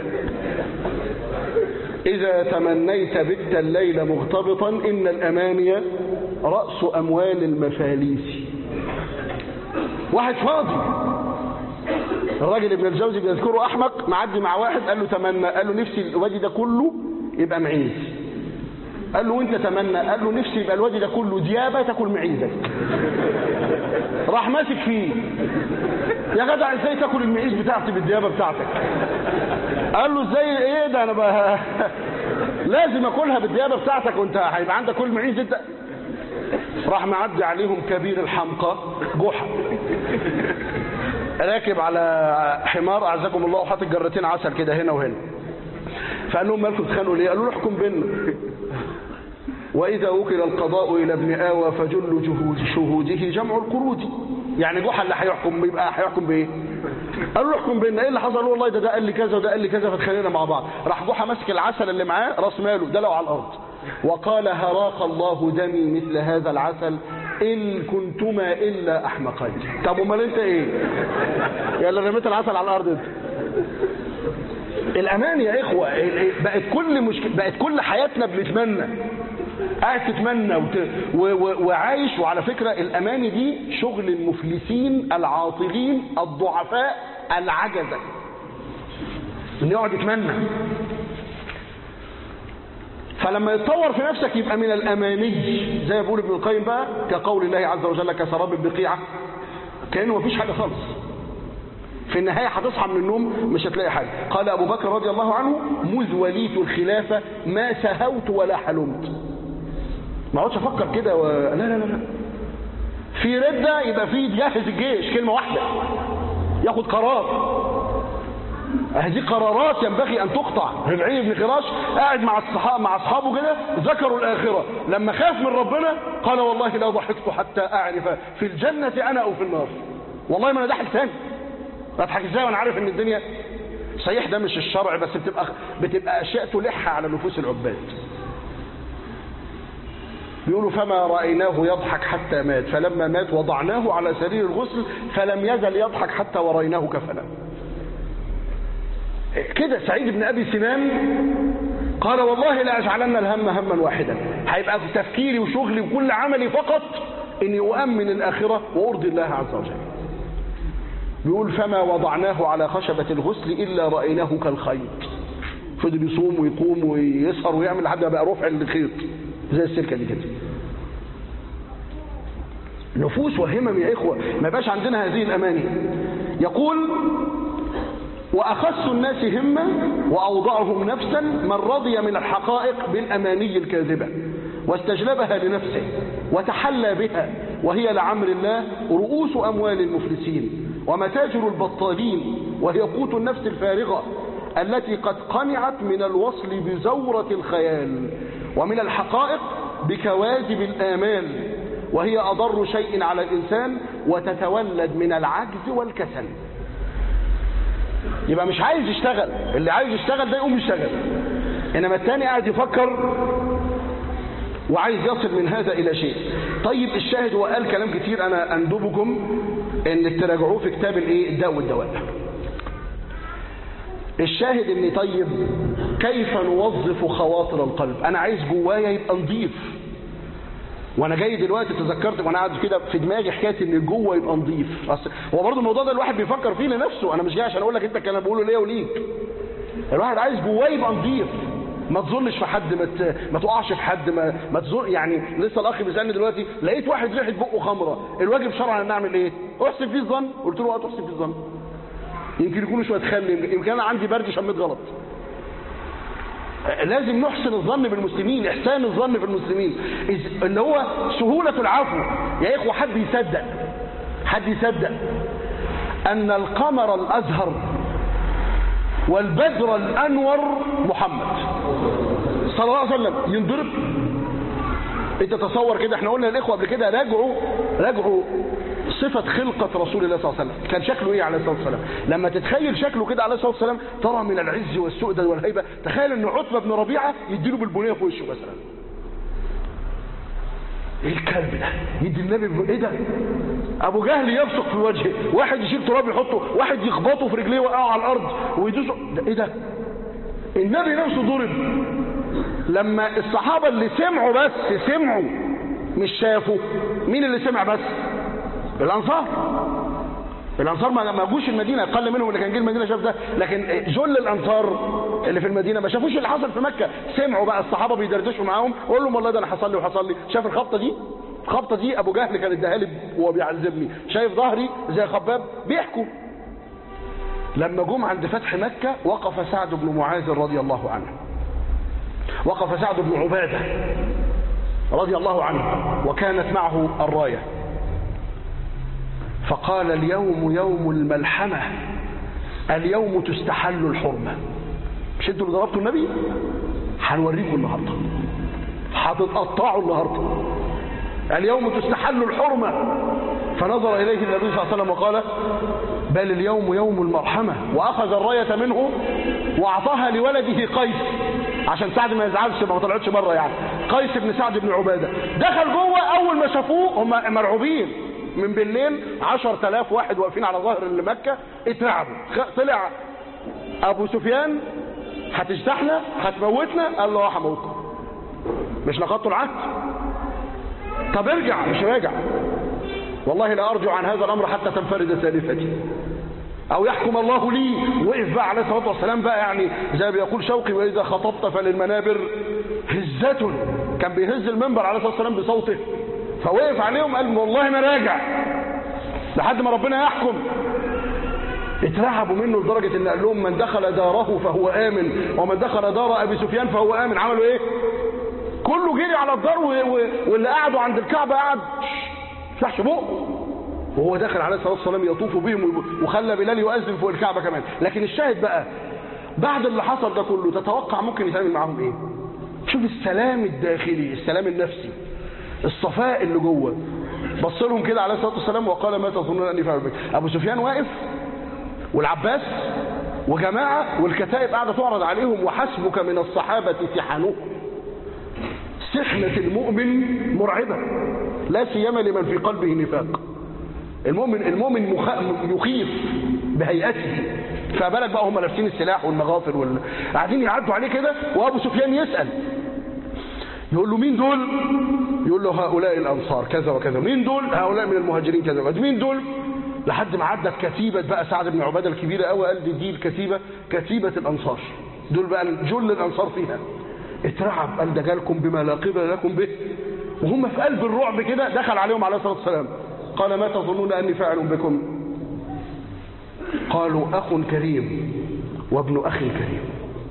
إذا تمنيت بت الليل مغتبطا إن الأماني رأس أموال المفاليس واحد فاضي الراجل ابن الجوزي بيذكره أحمق معدي مع واحد قال له تمنى قال له نفسي الوادي ده كله يبقى معيز قال له وانت تمنى قال له نفسي يبقى الوادي ده كله ديابة تاكل معيزك راح ماسك فيه يا جدع ازاي تاكل المعيز بتاعتي بالديابة بتاعتك قال له ازاي ايه ده انا بقى لازم اكلها بالديابة بتاعتك وانت هيبقى عندك كل معيز انت راح معدي عليهم كبير الحمقى جحا راكب على حمار اعزكم الله وحاطط جرتين عسل كده هنا وهنا فقال لهم مالكم تتخانقوا ليه قالوا له احكم بينا واذا وكل القضاء الى ابن اوى فجل جهود شهوده جمع القرود يعني جحا اللي هيحكم يبقى هيحكم بايه قالوا له احكم بينا ايه اللي حصل والله ده ده قال لي كذا وده قال لي كذا فاتخانقنا مع بعض راح جحا ماسك العسل اللي معاه راس ماله دلقه على الارض وقال هراق الله دمي مثل هذا العسل إن كنتما إلا أحمقين طب امال أنت إيه يلا رميت العسل على الأرض أنت الأمان يا إخوة بقت كل مشكلة بقت كل حياتنا بنتمنى قاعد تتمنى وت... و... و... وعايش وعلى فكرة الأماني دي شغل المفلسين العاطلين الضعفاء العجزة إن يقعد يتمنى فلما يتطور في نفسك يبقى من الأماني زي ما بيقول ابن القيم بقى كقول الله عز وجل كسراب بقيعة كأنه مفيش حاجة خالص في النهاية هتصحى من النوم مش هتلاقي حاجة قال أبو بكر رضي الله عنه مذ وليت الخلافة ما سهوت ولا حلمت ما اقعدش افكر كده و... لا لا لا لا في ردة يبقى في جاهز الجيش كلمة واحدة ياخد قرار هذه قرارات ينبغي أن تقطع ربعي بن خراش قاعد مع الصحابة مع أصحابه كده ذكروا الآخرة لما خاف من ربنا قال والله لا ضحكت حتى أعرف في الجنة أنا أو في النار والله ما أنا ضحك ثاني أضحك إزاي وأنا عارف إن الدنيا صحيح ده مش الشرع بس بتبقى بتبقى أشياء تلح على نفوس العباد بيقولوا فما رأيناه يضحك حتى مات فلما مات وضعناه على سرير الغسل فلم يزل يضحك حتى وريناه كفنا كده سعيد بن أبي سنان قال والله لا أجعلن الهم هما واحدا هيبقى تفكيري وشغلي وكل عملي فقط إني أؤمن الآخرة وأرضي الله عز وجل بيقول فما وضعناه على خشبة الغسل إلا رأيناه كالخيط فضل يصوم ويقوم ويسهر ويعمل لحد ما بقى رفع الخيط زي السلكة دي كده نفوس وهمم يا إخوة ما بقاش عندنا هذه الأماني يقول وأخص الناس همة وأوضعهم نفسا من رضي من الحقائق بالأماني الكاذبة واستجلبها لنفسه وتحلى بها وهي لعمر الله رؤوس أموال المفلسين ومتاجر البطالين وهي قوت النفس الفارغة التي قد قنعت من الوصل بزورة الخيال ومن الحقائق بكواذب الآمال وهي أضر شيء على الإنسان وتتولد من العجز والكسل يبقى مش عايز يشتغل اللي عايز يشتغل ده يقوم يشتغل انما التاني قاعد يفكر وعايز يصل من هذا الى شيء طيب الشاهد هو قال كلام كتير انا اندبكم انك تراجعوه في كتاب الايه الداء والدواء الشاهد ان طيب كيف نوظف خواطر القلب انا عايز جوايا يبقى نظيف وانا جاي دلوقتي تذكرت وانا قاعد كده في دماغي حكايه ان جوه يبقى نظيف هو برضه الموضوع ده الواحد بيفكر فيه لنفسه انا مش جاي عشان اقول لك انت الكلام بقوله ليا وليك الواحد عايز جواه يبقى نظيف ما تظنش في حد ما ت... ما تقعش في حد ما ما تظن يعني لسه الاخ بيسالني دلوقتي لقيت واحد ريحه بقه خمره الواجب شرعا ان اعمل ايه احسب فيه الظن قلت له اه تحسب فيه الظن يمكن يكونوا شويه خل يمكن انا عندي برد شميت غلط لازم نحسن الظن بالمسلمين احسان الظن في المسلمين اللي هو سهولة العفو يا اخوة حد يصدق حد يصدق ان القمر الازهر والبدر الانور محمد صلى الله عليه وسلم ينضرب انت تصور كده احنا قلنا للاخوه قبل كده راجعوا راجعوا صفة خلقة رسول الله صلى الله عليه وسلم كان شكله ايه عليه الصلاة والسلام لما تتخيل شكله كده عليه الصلاة والسلام ترى من العز والسؤدد والهيبة تخيل ان عتبة بن ربيعة يديله بالبنية في وشه مثلا ايه الكلب ده يدي النبي ب... ايه ده ابو جهل يبصق في وجهه واحد يشيل تراب يحطه واحد يخبطه في رجليه وقعه على الارض ويدوسه ده ايه ده النبي نفسه ضرب لما الصحابة اللي سمعوا بس سمعوا مش شافوا مين اللي سمع بس الانصار الانصار ما جوش المدينه اقل منهم اللي كان جه المدينه شاف ده لكن جل الانصار اللي في المدينه ما شافوش اللي حصل في مكه سمعوا بقى الصحابه بيدردشوا معاهم قول لهم والله ده انا حصل لي وحصل لي شاف الخبطه دي الخبطه دي ابو جهل كان اداها لي وهو بيعذبني شايف ظهري زي خباب بيحكوا لما جم عند فتح مكه وقف سعد بن معاذ رضي الله عنه وقف سعد بن عباده رضي الله عنه وكانت معه الرايه فقال اليوم يوم الملحمة اليوم تستحل الحرمة مش انتوا اللي ضربتوا النبي هنوريكم النهارده هتتقطعوا النهارده اليوم تستحل الحرمة فنظر إليه النبي صلى الله عليه وسلم وقال بل اليوم يوم المرحمة وأخذ الراية منه وأعطاها لولده قيس عشان سعد ما يزعلش ما طلعتش بره يعني قيس بن سعد بن عبادة دخل جوه أول ما شافوه هم مرعوبين من بالليل عشر تلاف واحد واقفين على ظهر مكة اترعبوا طلع ابو سفيان هتجتحنا هتموتنا قال له اه هموتكم مش نقضتوا العهد طب ارجع مش راجع والله لا ارجع عن هذا الامر حتى تنفرد ثالثتي او يحكم الله لي وقف بقى عليه الصلاه والسلام بقى يعني زي ما بيقول شوقي واذا خطبت فللمنابر هزة كان بيهز المنبر عليه الصلاه والسلام بصوته فوقف عليهم قال والله ما راجع لحد ما ربنا يحكم اترعبوا منه لدرجة ان قال لهم من دخل داره فهو آمن ومن دخل دار أبي سفيان فهو آمن عملوا ايه كله جري على الدار و... و... واللي قعدوا عند الكعبة قعد فتحش بقه وهو داخل عليه الصلاة والسلام يطوف بهم وخلى بلال يؤذن فوق الكعبة كمان لكن الشاهد بقى بعد اللي حصل ده كله تتوقع ممكن يتعمل معاهم ايه شوف السلام الداخلي السلام النفسي الصفاء اللي جوه بص لهم كده عليه الصلاه والسلام وقال ما تظنون اني فاعل بك ابو سفيان واقف والعباس وجماعه والكتائب قاعده تعرض عليهم وحسبك من الصحابه سحنه سحنه المؤمن مرعبه لا سيما لمن في قلبه نفاق المؤمن المؤمن مخ... يخيف بهيئته فبالك بقى هم لابسين السلاح والمغافر وال... قاعدين يعدوا عليه كده وابو سفيان يسال يقول له مين دول يقول له هؤلاء الانصار كذا وكذا مين دول هؤلاء من المهاجرين كذا وكذا مين دول لحد ما عدت كتيبه بقى سعد بن عباده الكبيره قوي قال دي, دي الكتيبه كتيبه الانصار دول بقى جل الانصار فيها اترعب قال ده جالكم بما لا قبل لكم به وهم في قلب الرعب كده دخل عليهم عليه الصلاه والسلام قال ما تظنون اني فاعل بكم قالوا اخ كريم وابن اخ كريم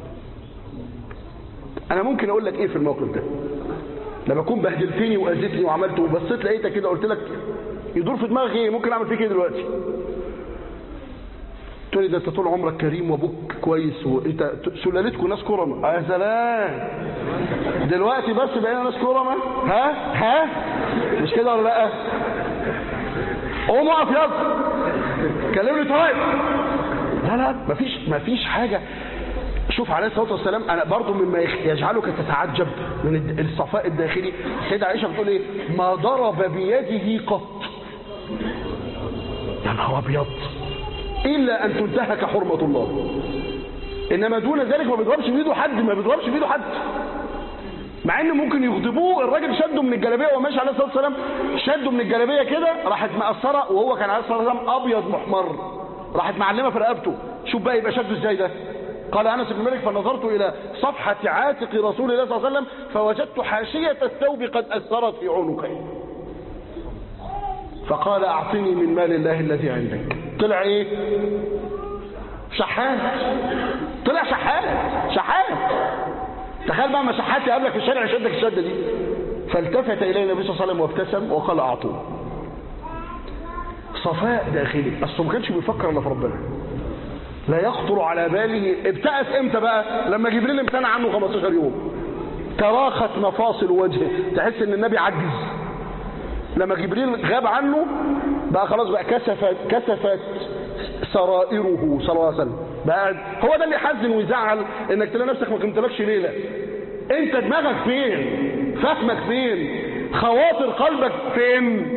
انا ممكن اقول لك ايه في الموقف ده لما اكون بهدلتني واذيتني وعملت وبصيت لقيتك كده قلت لك يدور في دماغك ايه ممكن اعمل فيك ايه دلوقتي تقول لي ده انت طول عمرك كريم وابوك كويس وانت سلالتكم ناس كرمه يا سلام دلوقتي بس بقينا ناس كرمه ها ها مش كده ولا لا قوم اقف يلا كلمني طيب لا لا مفيش مفيش حاجه شوف عليه الصلاه والسلام انا برضو مما يجعلك تتعجب من الصفاء الداخلي السيده عائشه بتقول ايه ما ضرب بيده قط يا نهار ابيض الا ان تنتهك حرمه الله انما دون ذلك ما بيضربش بايده حد ما بيضربش بايده حد مع ان ممكن يغضبوه الراجل شده من الجلابيه وهو ماشي عليه الصلاه والسلام شده من الجلابيه كده راحت مقصره وهو كان عليه الصلاه والسلام ابيض محمر راحت معلمه في رقبته شوف بقى يبقى شده ازاي ده قال انس بن مالك فنظرت الى صفحه عاتق رسول الله صلى الله عليه وسلم فوجدت حاشيه الثوب قد اثرت في عنقه فقال اعطني من مال الله الذي عندك طلع ايه شحات طلع شحات شحات تخيل بقى ما شحات يقابلك في الشارع يشدك الشده دي فالتفت اليه النبي صلى الله عليه وسلم وابتسم وقال اعطوه صفاء داخلي اصله ما كانش بيفكر الا في ربنا لا يخطر على باله ابتأس امتى بقى لما جبريل امتنع عنه 15 يوم تراخت مفاصل وجهه تحس ان النبي عجز لما جبريل غاب عنه بقى خلاص بقى كسفت كسفت سرائره صلى الله عليه وسلم بقى هو ده اللي يحزن ويزعل انك تلاقي نفسك ما قمتلكش ليله انت دماغك فين فهمك فين خواطر قلبك فين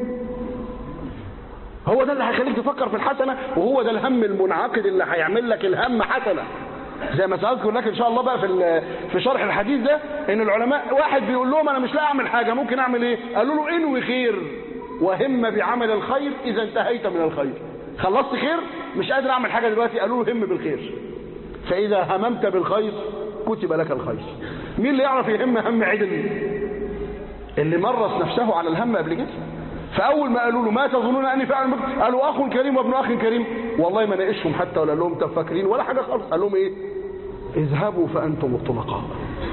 هو ده اللي هيخليك تفكر في الحسنه وهو ده الهم المنعقد اللي هيعمل لك الهم حسنه زي ما ساذكر لك ان شاء الله بقى في في شرح الحديث ده ان العلماء واحد بيقول لهم انا مش لاقي اعمل حاجه ممكن اعمل ايه قالوا له انوي خير وهم بعمل الخير اذا انتهيت من الخير خلصت خير مش قادر اعمل حاجه دلوقتي قالوا له هم بالخير فاذا هممت بالخير كتب لك الخير مين اللي يعرف يهم هم عدل اللي مرس نفسه على الهم قبل كده فاول ما قالوا له ما تظنون اني فاعل بكم قالوا اخ كريم وابن اخ كريم والله ما ناقشهم حتى ولا لهم طب فاكرين ولا حاجه خالص قال لهم ايه اذهبوا فانتم الطلقاء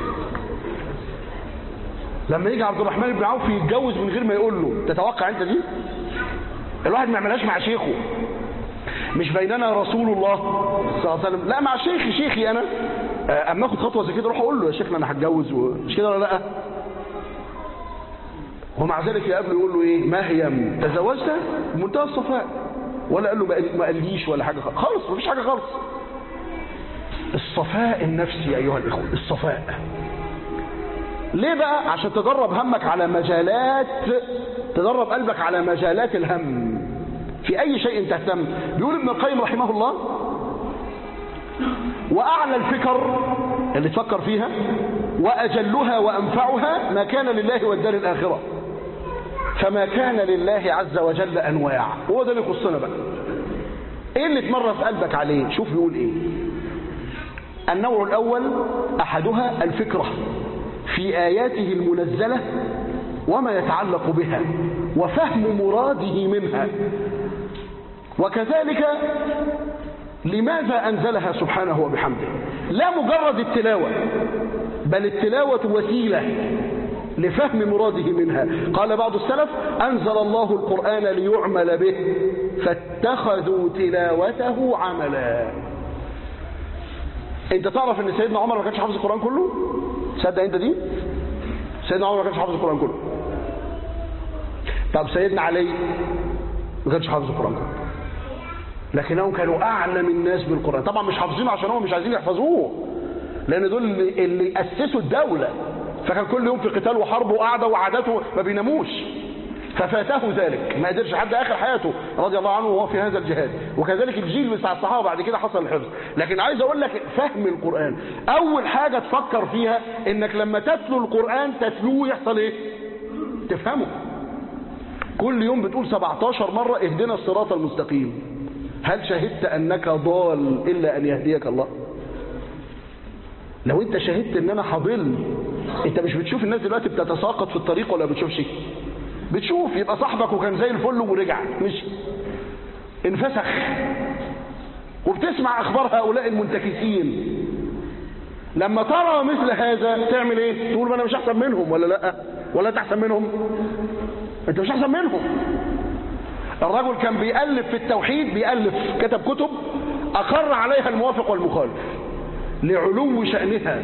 لما يجي عبد الرحمن بن عوف يتجوز من غير ما يقول له تتوقع انت دي الواحد ما يعملهاش مع شيخه مش بيننا رسول الله صلى الله عليه وسلم لا مع شيخي شيخي انا اما اخد خطوه زي كده اروح اقول له يا شيخنا انا هتجوز مش كده ولا لا ومع ذلك يقابله يقول له ايه مهيم تزوجت بمنتهى الصفاء ولا قال له ما قاليش ولا حاجه خالص مفيش حاجه خالص الصفاء النفسي ايها الاخوه الصفاء ليه بقى عشان تدرب همك على مجالات تدرب قلبك على مجالات الهم في اي شيء تهتم بيقول ابن القيم رحمه الله واعلى الفكر اللي تفكر فيها واجلها وانفعها ما كان لله والدار الاخره فما كان لله عز وجل انواع هو ده اللي يخصنا بقى ايه اللي تمرس قلبك عليه شوف بيقول ايه النوع الاول احدها الفكره في اياته المنزله وما يتعلق بها وفهم مراده منها وكذلك لماذا أنزلها سبحانه وبحمده لا مجرد التلاوة بل التلاوة وسيلة لفهم مراده منها قال بعض السلف أنزل الله القرآن ليعمل به فاتخذوا تلاوته عملا انت تعرف ان سيدنا عمر ما كانش حافظ القرآن كله صدق انت دي سيدنا عمر ما كانش حافظ القرآن كله طب سيدنا علي ما كانش حافظ القرآن كله لكنهم كانوا أعلم الناس بالقرآن طبعا مش حافظينه عشان هم مش عايزين يحفظوه لأن دول اللي, اللي أسسوا الدولة فكان كل يوم في قتال وحرب وقعدة وعاداته ما بيناموش ففاته ذلك ما قدرش حد آخر حياته رضي الله عنه وهو في هذا الجهاد وكذلك الجيل بتاع الصحابة بعد كده حصل الحفظ لكن عايز أقول لك فهم القرآن أول حاجة تفكر فيها إنك لما تتلو القرآن تتلوه يحصل إيه تفهمه كل يوم بتقول 17 مرة اهدنا الصراط المستقيم هل شهدت أنك ضال إلا أن يهديك الله لو انت شهدت ان انا حاضل انت مش بتشوف الناس دلوقتي بتتساقط في الطريق ولا بتشوفش بتشوف يبقى صاحبك وكان زي الفل ورجع مش انفسخ وبتسمع اخبار هؤلاء المنتكسين لما ترى مثل هذا تعمل ايه تقول ما انا مش احسن منهم ولا لا ولا انت احسن منهم انت مش احسن منهم الرجل كان بيألف في التوحيد بيألف كتب كتب أقر عليها الموافق والمخالف لعلو شأنها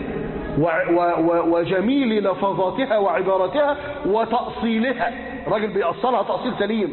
وجميل لفظاتها وعباراتها وتأصيلها راجل بيأصلها تأصيل سليم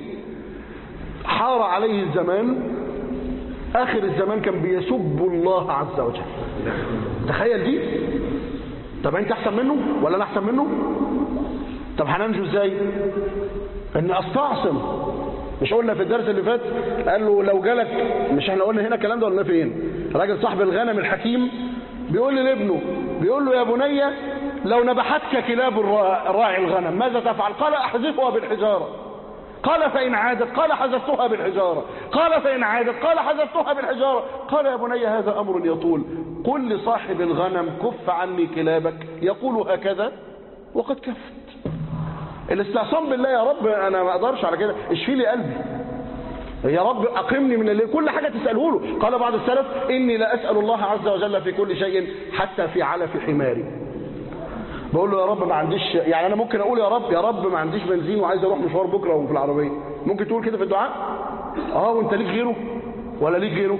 حار عليه الزمان آخر الزمان كان بيسب الله عز وجل تخيل دي طب انت احسن منه ولا انا احسن منه طب هننجو ازاي ان استعصم مش قلنا في الدرس اللي فات قال له لو جالك مش احنا قلنا هنا الكلام ده ولا فين راجل صاحب الغنم الحكيم بيقول لابنه بيقول له يا بني لو نبحتك كلاب راعي الغنم ماذا تفعل قال احذفها بالحجاره قال فإن عادت قال حذفتها بالحجارة قال فإن عادت قال حذفتها بالحجارة قال يا بني هذا أمر يطول قل لصاحب الغنم كف عني كلابك يقول هكذا وقد كفت الاستعصام بالله يا رب انا ما اقدرش على كده اشفي لي قلبي يا رب اقمني من الليل كل حاجه تساله له قال بعض السلف اني لا اسال الله عز وجل في كل شيء حتى في علف حماري بقول له يا رب ما عنديش يعني انا ممكن اقول يا رب يا رب ما عنديش بنزين وعايز اروح مشوار بكره وفي العربيه ممكن تقول كده في الدعاء اه وانت ليك غيره ولا ليك غيره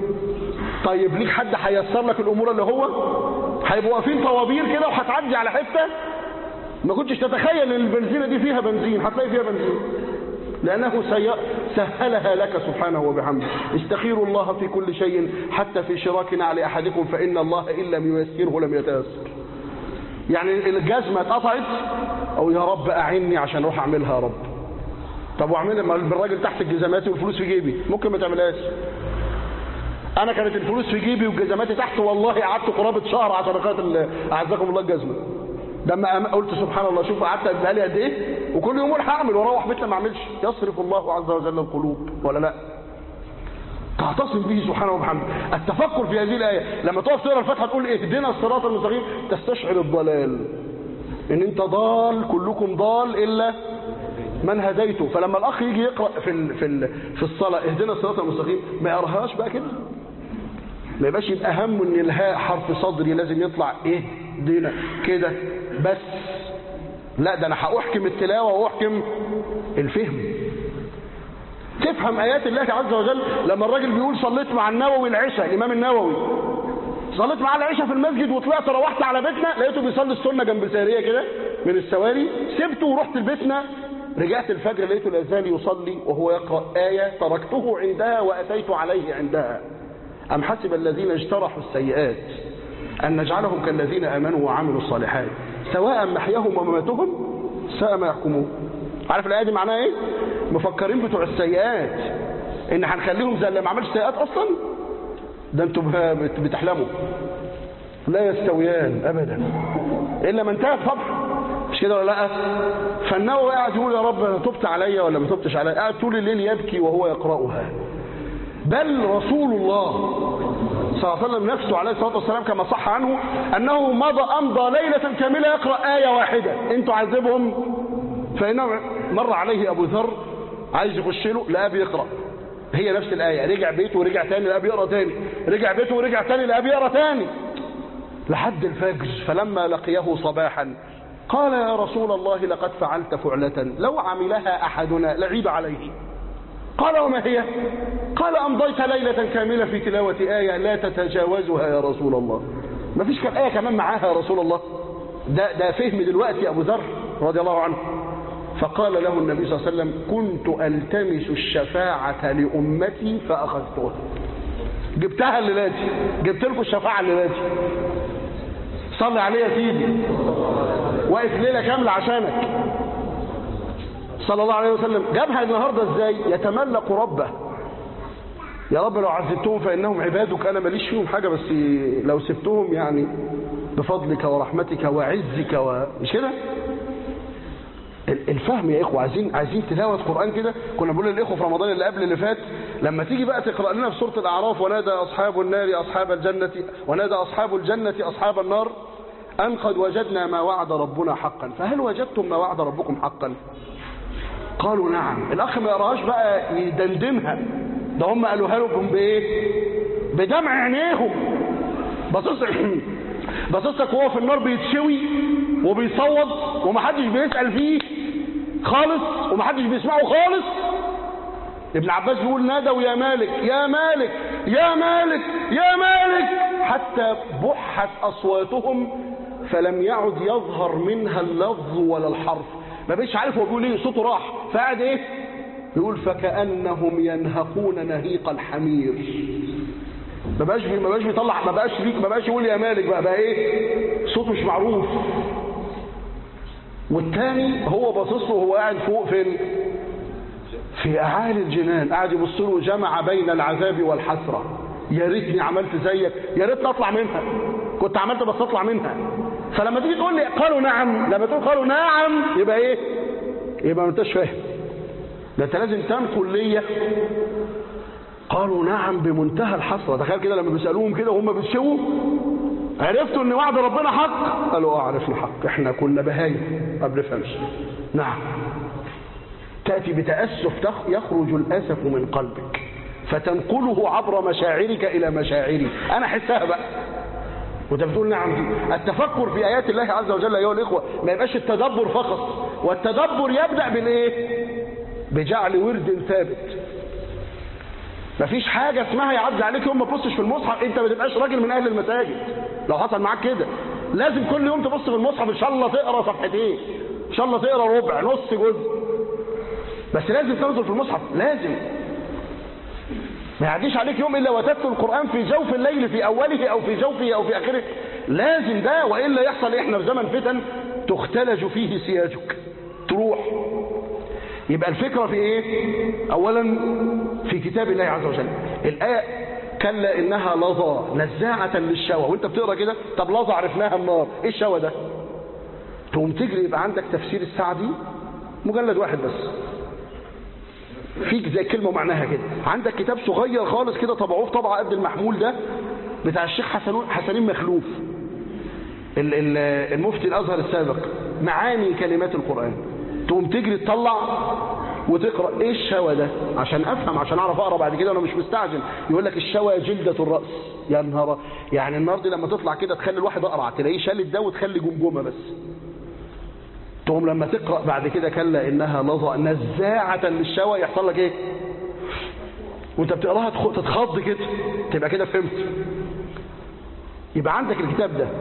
طيب ليك حد هيسر لك الامور اللي هو هيبقوا واقفين طوابير كده وهتعدي على حته ما كنتش تتخيل ان البنزينه دي فيها بنزين هتلاقي فيها بنزين لأنه سهلها لك سبحانه وبحمده استخيروا الله في كل شيء حتى في شراك نعل أحدكم فإن الله إن لم ييسره لم يتيسر يعني الجزمة اتقطعت أو يا رب أعني عشان أروح أعملها يا رب طب وأعملها ما الراجل تحت الجزماتي والفلوس في جيبي ممكن ما تعملهاش أنا كانت الفلوس في جيبي وجزماتي تحت والله قعدت قرابة شهر عشان أقاتل أعزكم الله الجزمة لما قلت سبحان الله شوف قعدت بقالي قد ايه وكل يوم اروح اعمل واروح بيتنا ما اعملش يصرف الله عز وجل القلوب ولا لا تعتصم به سبحانه وبحمده التفكر في هذه الايه لما تقف تقرا الفاتحه تقول اهدنا الصراط المستقيم تستشعر الضلال ان انت ضال كلكم ضال الا من هديته فلما الاخ يجي يقرا في ال في ال في الصلاه اهدنا الصراط المستقيم ما يقراهاش بقى كده ما يبقاش يبقى همه ان الهاء حرف صدري لازم يطلع ايه دينا كده بس لا ده انا هاحكم التلاوه واحكم الفهم تفهم ايات الله عز وجل لما الراجل بيقول صليت مع النووي العشاء الامام النووي صليت معاه العشاء في المسجد وطلعت روحت على بيتنا لقيته بيصلي السنه جنب ساريه كده من السواري سبته ورحت لبيتنا رجعت الفجر لقيته لا زال يصلي وهو يقرا ايه تركته عندها واتيت عليه عندها ام حسب الذين اجترحوا السيئات ان نجعلهم كالذين امنوا وعملوا الصالحات سواء محياهم ومماتهم ساء ما يحكمون عارف الايه دي معناها ايه مفكرين بتوع السيئات ان هنخليهم زي اللي ما عملش سيئات اصلا ده انتوا بتحلموا لا يستويان ابدا الا من تاب طبعا مش كده ولا لا فالنووي قاعد يقول يا رب تبت عليا ولا ما تبتش عليا قاعد طول الليل يبكي وهو يقراها بل رسول الله صلى الله عليه وسلم نفسه عليه الصلاه والسلام كما صح عنه انه مضى امضى ليله كامله يقرا ايه واحده انتوا عذبهم فانه مر عليه ابو ذر عايز يخش له لقاه بيقرا هي نفس الآية رجع بيته ورجع تاني لقى بيقرا تاني رجع بيته ورجع تاني لقى بيقرا تاني لحد الفجر فلما لقيه صباحا قال يا رسول الله لقد فعلت فعلة لو عملها أحدنا لعيب عليه قال وما هي قال أمضيت ليلة كاملة في تلاوة آية لا تتجاوزها يا رسول الله ما فيش كان آية كمان معاها يا رسول الله ده, ده فهم دلوقتي أبو ذر رضي الله عنه فقال له النبي صلى الله عليه وسلم كنت ألتمس الشفاعة لأمتي فأخذتها جبتها الليلة دي جبت لكم الشفاعة الليلة دي صلي عليه يا سيدي واقف ليلة كاملة عشانك صلى الله عليه وسلم جابها النهاردة ازاي يتملق ربه يا رب لو عذبتهم فإنهم عبادك أنا ماليش فيهم حاجة بس لو سبتهم يعني بفضلك ورحمتك وعزك و... مش كده الفهم يا إخوة عايزين عايزين تلاوة قرآن كده كنا بنقول للإخوة في رمضان اللي قبل اللي فات لما تيجي بقى تقرأ لنا في سورة الأعراف ونادى أصحاب النار أصحاب الجنة ونادى أصحاب الجنة أصحاب النار أن قد وجدنا ما وعد ربنا حقا فهل وجدتم ما وعد ربكم حقا قالوا نعم الأخ ما يقراهاش بقى يدندنها ده هم قالوها لكم بإيه بدمع عينيهم بصص بصصك وهو في النار بيتشوي وبيصوت ومحدش بيسأل فيه خالص ومحدش بيسمعه خالص ابن عباس بيقول نادوا يا مالك يا مالك يا مالك يا مالك حتى بحت أصواتهم فلم يعد يظهر منها اللفظ ولا الحرف ما بقتش عارف هو بيقول ايه صوته راح فقعد ايه يقول فكأنهم ينهقون نهيق الحمير ما بقاش ما بقاش بيطلع ما بقاش ما بقاش يقول يا مالك بقى بقى ايه صوته مش معروف والتاني هو باصص له وهو قاعد فوق فين في اعالي الجنان قاعد يبص له جمع بين العذاب والحسره يا ريتني عملت زيك يا ريتني اطلع منها كنت عملت بس اطلع منها فلما تيجي تقول لي قالوا نعم لما تقول قالوا نعم يبقى ايه يبقى ما انتش فاهم ده انت لازم تنقل ليا قالوا نعم بمنتهى الحسره تخيل كده لما بيسالوهم كده وهم بيتشووا عرفتوا ان وعد ربنا حق قالوا اه عرفنا حق احنا كنا بهايم ما بنفهمش نعم تاتي بتاسف يخرج الاسف من قلبك فتنقله عبر مشاعرك الى مشاعري انا احسها بقى وانت بتقول نعم دي التفكر في ايات الله عز وجل ايها الاخوه ما يبقاش التدبر فقط والتدبر يبدا بالايه بجعل ورد ثابت مفيش حاجة اسمها يعدي عليك يوم ما تبصش في المصحف انت ما تبقاش راجل من اهل المساجد لو حصل معاك كده لازم كل يوم تبص في المصحف ان شاء الله تقرا صفحتين ان شاء الله تقرا ربع نص جزء بس لازم تنظر في المصحف لازم ما يعديش عليك يوم الا وتتلو القران في جوف الليل في اوله او في جوفه او في اخره لازم ده والا يحصل احنا في زمن فتن تختلج فيه سياجك تروح يبقى الفكرة في ايه اولا في كتاب الله عز وجل الآية كلا انها لظى نزاعة للشوى وانت بتقرأ كده طب لظى عرفناها النار ايه الشوى ده تقوم تجري يبقى عندك تفسير السعدي مجلد واحد بس فيك زي كلمة معناها كده عندك كتاب صغير خالص كده طبعوه في طبعة قد المحمول ده بتاع الشيخ حسن حسنين مخلوف المفتي الازهر السابق معاني كلمات القرآن تقوم تجري تطلع وتقرا ايه الشوى ده عشان افهم عشان اعرف اقرا بعد كده وانا مش مستعجل يقول لك الشوى جلده الراس يا نهار يعني النار دي لما تطلع كده تخلي الواحد اقرع تلاقيه شال ده وتخلي جمجمه بس تقوم لما تقرا بعد كده كلا انها لظى نزاعه للشوى يحصل لك ايه وانت بتقراها تتخض كده تبقى كده فهمت يبقى عندك الكتاب ده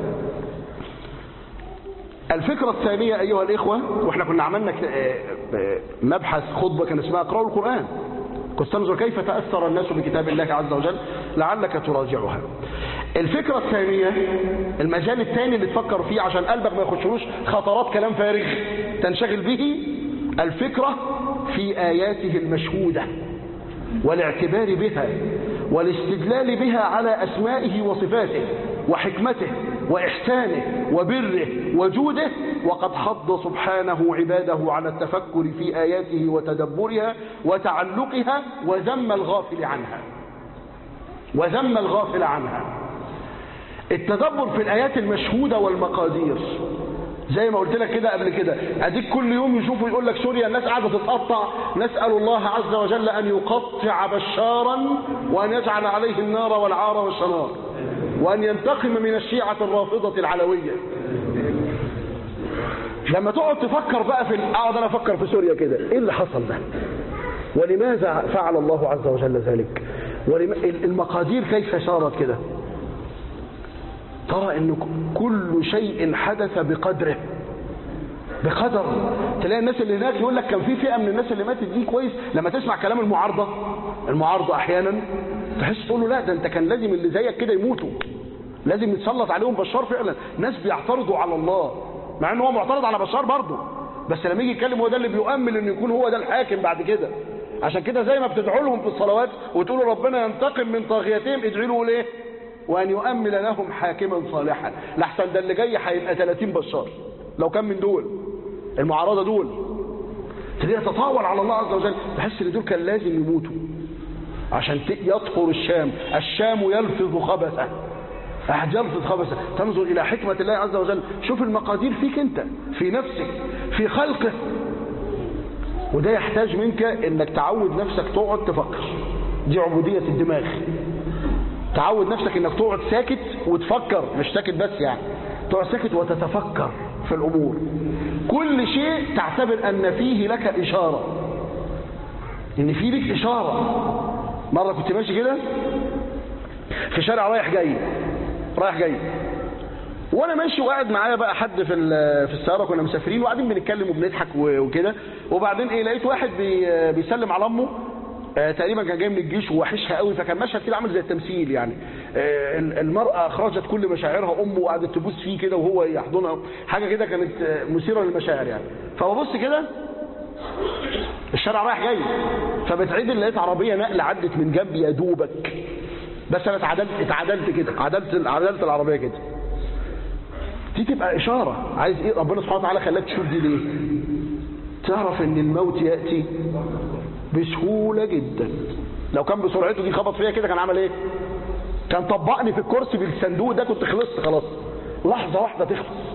الفكرة الثانية أيها الإخوة وإحنا كنا عملنا مبحث خطبة كان اسمها اقرأوا القرآن كنت تنظر كيف تأثر الناس بكتاب الله عز وجل لعلك تراجعها الفكرة الثانية المجال الثاني اللي تفكر فيه عشان قلبك ما يخشلوش خطرات كلام فارغ تنشغل به الفكرة في آياته المشهودة والاعتبار بها والاستدلال بها على أسمائه وصفاته وحكمته وإحسانه وبره وجوده وقد حض سبحانه عباده على التفكر في آياته وتدبرها وتعلقها وذم الغافل عنها وذم الغافل عنها التدبر في الآيات المشهودة والمقادير زي ما قلت لك كده قبل كده اديك كل يوم يشوفوا يقول لك سوريا الناس قاعده تتقطع نسال الله عز وجل ان يقطع بشارا وان يجعل عليه النار والعار والشنار وان ينتقم من الشيعه الرافضه العلويه لما تقعد تفكر بقى في اقعد انا افكر في سوريا كده ايه اللي حصل ده ولماذا فعل الله عز وجل ذلك ولم... المقادير كيف صارت كده ترى ان كل شيء حدث بقدره بقدر تلاقي الناس اللي هناك يقول لك كان في فئه من الناس اللي ماتت دي كويس لما تسمع كلام المعارضه المعارضه احيانا تحس تقول له لا ده انت كان لازم اللي زيك كده يموتوا لازم يتسلط عليهم بشار فعلا ناس بيعترضوا على الله مع ان هو معترض على بشار برضه بس لما يجي يتكلم هو ده اللي بيؤمل انه يكون هو ده الحاكم بعد كده عشان كده زي ما بتدعوا لهم في الصلوات وتقولوا ربنا ينتقم من طاغيتهم ادعوا له ليه وان يؤمل لهم حاكما صالحا لحسن ده اللي جاي هيبقى 30 بشار لو كان من دول المعارضه دول تلاقيه يتطاول على الله عز وجل تحس ان دول كان لازم يموتوا عشان يطهر الشام الشام يلفظ خبثه أحد يلفظ خبثه تنظر إلى حكمة الله عز وجل شوف المقادير فيك أنت في نفسك في خلقه وده يحتاج منك انك تعود نفسك تقعد تفكر دي عبودية الدماغ تعود نفسك انك تقعد ساكت وتفكر مش ساكت بس يعني تقعد ساكت وتتفكر في الامور كل شيء تعتبر ان فيه لك اشارة ان فيه لك اشارة مرة كنت ماشي كده في شارع رايح جاي رايح جاي وانا ماشي وقاعد معايا بقى حد في في السياره كنا مسافرين وقاعدين بنتكلم وبنضحك وكده وبعدين ايه لقيت واحد بي بيسلم على امه آه تقريبا كان جاي من الجيش ووحشها قوي فكان مشهد كده عامل زي التمثيل يعني آه المراه اخرجت كل مشاعرها امه وقعدت تبوس فيه كده وهو يحضنها حاجه كده كانت مثيره للمشاعر يعني فببص كده الشارع رايح جاي فبتعدل لقيت عربيه نقل عدت من جنبي يا دوبك بس انا اتعدلت اتعدلت كده عدلت عدلت العربيه كده دي تبقى إشارة عايز إيه ربنا سبحانه وتعالى خلاك تشوف دي ليه تعرف ان الموت يأتي بسهولة جدا لو كان بسرعته دي خبط فيها كده كان عمل ايه كان طبقني في الكرسي بالصندوق ده كنت خلصت خلاص لحظة واحدة تخلص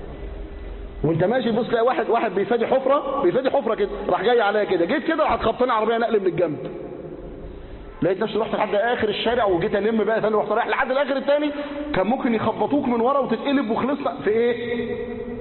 وانت ماشي بص تلاقي واحد واحد بيفادي حفرة بيفادي حفرة كده راح جاي عليا كده جيت كده راح خبطني عربية نقل من الجنب لقيت نفسي رحت لحد اخر الشارع وجيت الم بقى ثاني رحت رايح لحد الاخر الثاني كان ممكن يخبطوك من ورا وتتقلب وخلصنا في ايه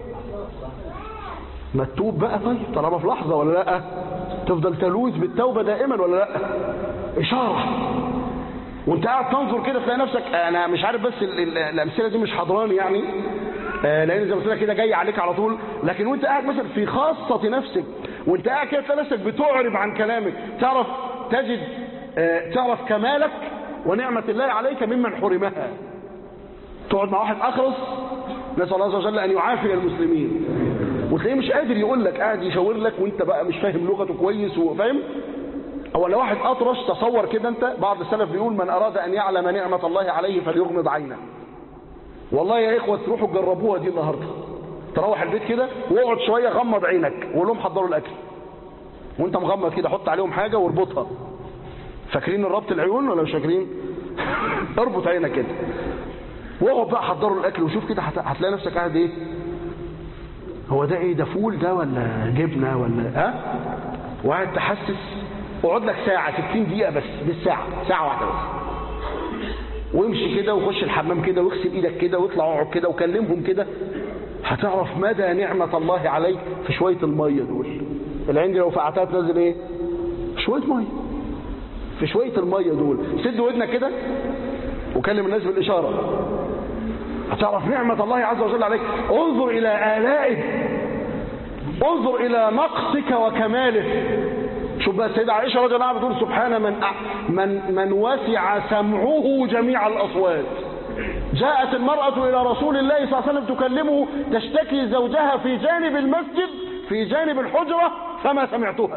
ما تتوب بقى طيب طالما في لحظه ولا لا تفضل تلوث بالتوبه دائما ولا لا اشاره وانت قاعد تنظر كده تلاقي نفسك انا مش عارف بس ال ال الامثله دي مش حضراني يعني آه لان زي ما قلت لك كده جاي عليك على طول لكن وانت قاعد مثلا في خاصه نفسك وانت قاعد كده تلاقي نفسك بتعرب عن كلامك تعرف تجد تعرف كمالك ونعمة الله عليك ممن حرمها تقعد مع واحد أخرس نسأل الله عز وجل أن يعافي المسلمين وتلاقيه مش قادر يقول لك قاعد يشاور لك وانت بقى مش فاهم لغته كويس وفاهم او لو واحد اطرش تصور كده انت بعض السلف بيقول من اراد ان يعلم نعمة الله عليه فليغمض عينه والله يا اخوة تروحوا تجربوها دي النهارده تروح البيت كده واقعد شوية غمض عينك وقول لهم حضروا الاكل وانت مغمض كده حط عليهم حاجة واربطها فاكرين الربط العيون ولا مش فاكرين اربط عينك كده واقعد بقى حضروا الاكل وشوف كده هتلاقي نفسك قاعد ايه هو ده ايه ده فول ده ولا جبنه ولا ها وقاعد تحسس اقعد لك ساعه 60 دقيقه بس بالساعه ساعه واحده بس وامشي كده وخش الحمام كده واغسل ايدك كده واطلع اقعد كده وكلمهم كده هتعرف مدى نعمه الله عليك في شويه الميه دول العين دي لو فقعتها تنزل ايه شويه ميه في شوية المية دول سد ودنك كده وكلم الناس بالإشارة هتعرف نعمة الله عز وجل عليك انظر إلى آلائه انظر إلى نقصك وكماله شوف بقى السيدة عائشة رضي الله عنها بتقول سبحان من من من وسع سمعه جميع الأصوات جاءت المرأة إلى رسول الله صلى الله عليه وسلم تكلمه تشتكي زوجها في جانب المسجد في جانب الحجرة فما سمعتها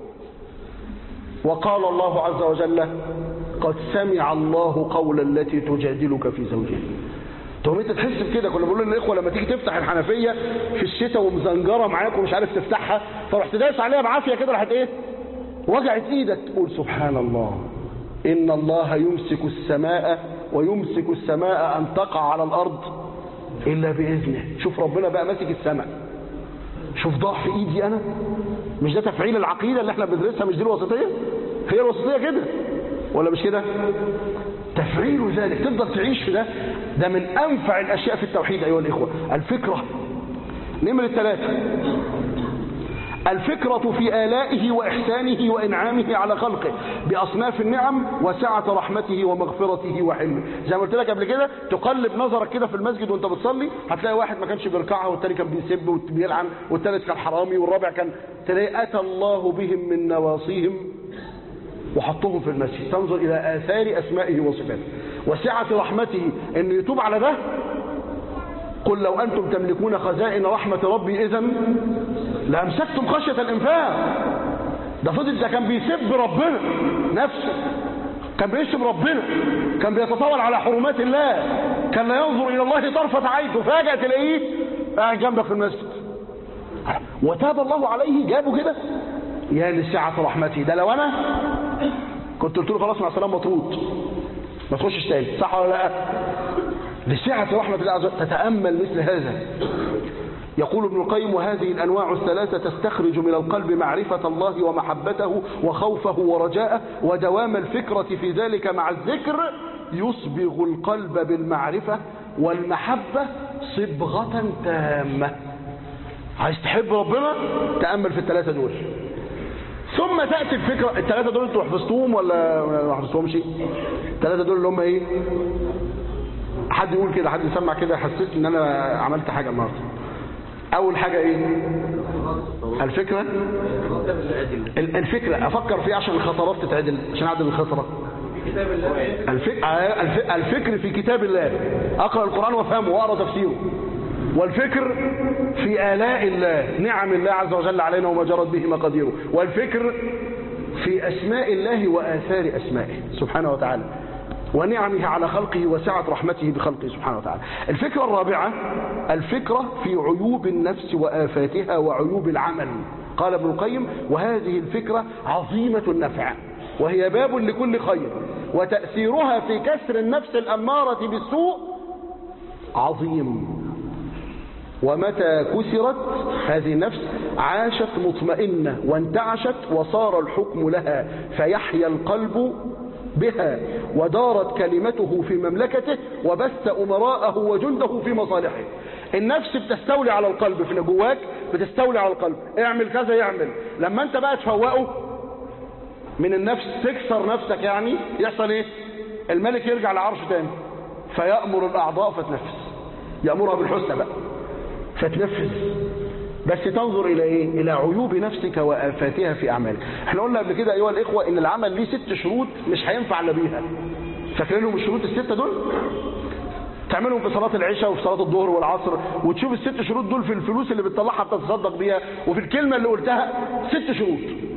وقال الله عز وجل قد سمع الله قول التي تجادلك في زوجها طب انت تحس بكده كنا بنقول للاخوه لما تيجي تفتح الحنفيه في الشتاء ومزنجره معاك ومش عارف تفتحها فرحت دايس عليها بعافيه كده راحت ايه وجعت ايدك تقول سبحان الله ان الله يمسك السماء ويمسك السماء ان تقع على الارض إلا بإذنه شوف ربنا بقى ماسك السماء شوف ضاع في إيدي أنا مش ده تفعيل العقيدة اللي احنا بندرسها مش دي الوسطية هي الوسطية كده ولا مش كده تفعيل ذلك تفضل تعيش في ده ده من أنفع الأشياء في التوحيد أيها الإخوة الفكرة نمرة ثلاثة الفكرة في آلائه وإحسانه وإنعامه على خلقه بأصناف النعم وسعة رحمته ومغفرته وحلمه زي ما قلت لك قبل كده تقلب نظرك كده في المسجد وانت بتصلي هتلاقي واحد ما كانش بيركعها والتاني كان بيسب وبيلعن والتالت كان حرامي والرابع كان تلاقي أتى الله بهم من نواصيهم وحطهم في المسجد تنظر إلى آثار أسمائه وصفاته وسعة رحمته أنه يتوب على ده قل لو أنتم تملكون خزائن رحمة ربي إذا لأمسكتم خشية الإنفاق ده فضل ده كان بيسب ربنا نفسه كان بيشتم ربنا كان بيتطاول على حرمات الله كان لا ينظر إلى الله طرفة عين تفاجأ تلاقيه قاعد جنبك في المسجد وتاب الله عليه جابه كده يا لسعة رحمته ده لو أنا كنت قلت له خلاص مع السلامة مطرود ما تخشش تاني صح ولا لا لسعة رحمة الله عز وجل تتأمل مثل هذا يقول ابن القيم وهذه الأنواع الثلاثة تستخرج من القلب معرفة الله ومحبته وخوفه ورجاءه ودوام الفكرة في ذلك مع الذكر يصبغ القلب بالمعرفة والمحبة صبغة تامة عايز تحب ربنا تأمل في الثلاثة دول ثم تأتي الفكرة الثلاثة دول انتوا حفظتوهم ولا ما حفظتوهمش الثلاثة دول اللي هم ايه حد يقول كده حد يسمع كده حسيت ان انا عملت حاجة النهارده اول حاجة ايه الفكرة الفكرة افكر فيه عشان الخطرات تتعدل عشان اعدل الخطرة الفك... الفكر في كتاب الله اقرأ القرآن وافهمه واقرأ تفسيره والفكر في آلاء الله نعم الله عز وجل علينا وما جرت به مقاديره والفكر في أسماء الله وآثار أسمائه سبحانه وتعالى ونعمه على خلقه وسعة رحمته بخلقه سبحانه وتعالى الفكرة الرابعة الفكرة في عيوب النفس وآفاتها وعيوب العمل قال ابن القيم وهذه الفكرة عظيمة النفع وهي باب لكل خير وتأثيرها في كسر النفس الأمارة بالسوء عظيم ومتى كسرت هذه النفس عاشت مطمئنة وانتعشت وصار الحكم لها فيحيا القلب بها ودارت كلمته في مملكته وبث أمراءه وجنده في مصالحه النفس بتستولي على القلب في جواك بتستولي على القلب اعمل كذا يعمل لما انت بقى تفوقه من النفس تكسر نفسك يعني يحصل ايه الملك يرجع لعرشه تاني فيأمر الأعضاء فتنفس يأمرها بالحسنى بقى فتنفذ بس تنظر إلى إيه؟ إلى عيوب نفسك وآفاتها في أعمالك احنا قلنا قبل كده أيها الإخوة إن العمل ليه ست شروط مش هينفع إلا بيها فاكرينهم الشروط الستة دول تعملهم في صلاة العشاء وفي صلاة الظهر والعصر وتشوف الست شروط دول في الفلوس اللي بتطلعها بتتصدق بيها وفي الكلمة اللي قلتها ست شروط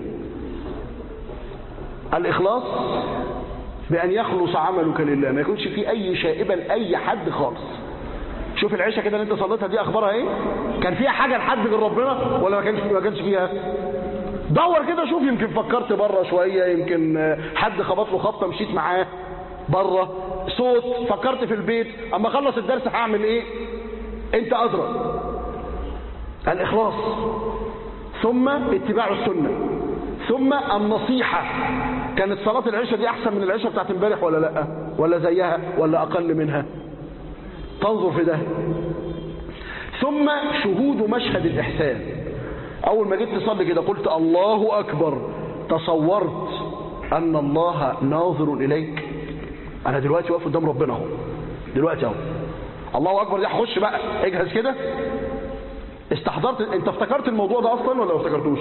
الإخلاص بأن يخلص عملك لله ما يكونش فيه أي شائبة لأي حد خالص شوف العيشه كده اللي انت صليتها دي اخبارها ايه كان فيها حاجه لحد غير ربنا ولا ما كانش ما كانش فيها دور كده شوف يمكن فكرت بره شويه يمكن حد خبط له خبطه مشيت معاه بره صوت فكرت في البيت اما اخلص الدرس هعمل ايه انت ادرى الاخلاص ثم اتباع السنه ثم النصيحه كانت صلاه العشاء دي احسن من العشاء بتاعت امبارح ولا لا ولا زيها ولا اقل منها تنظر في ده ثم شهود مشهد الإحسان أول ما جيت تصلي كده قلت الله أكبر تصورت أن الله ناظر إليك أنا دلوقتي واقف قدام ربنا اهو دلوقتي اهو الله أكبر دي هخش بقى اجهز كده استحضرت انت افتكرت الموضوع ده اصلا ولا ما افتكرتوش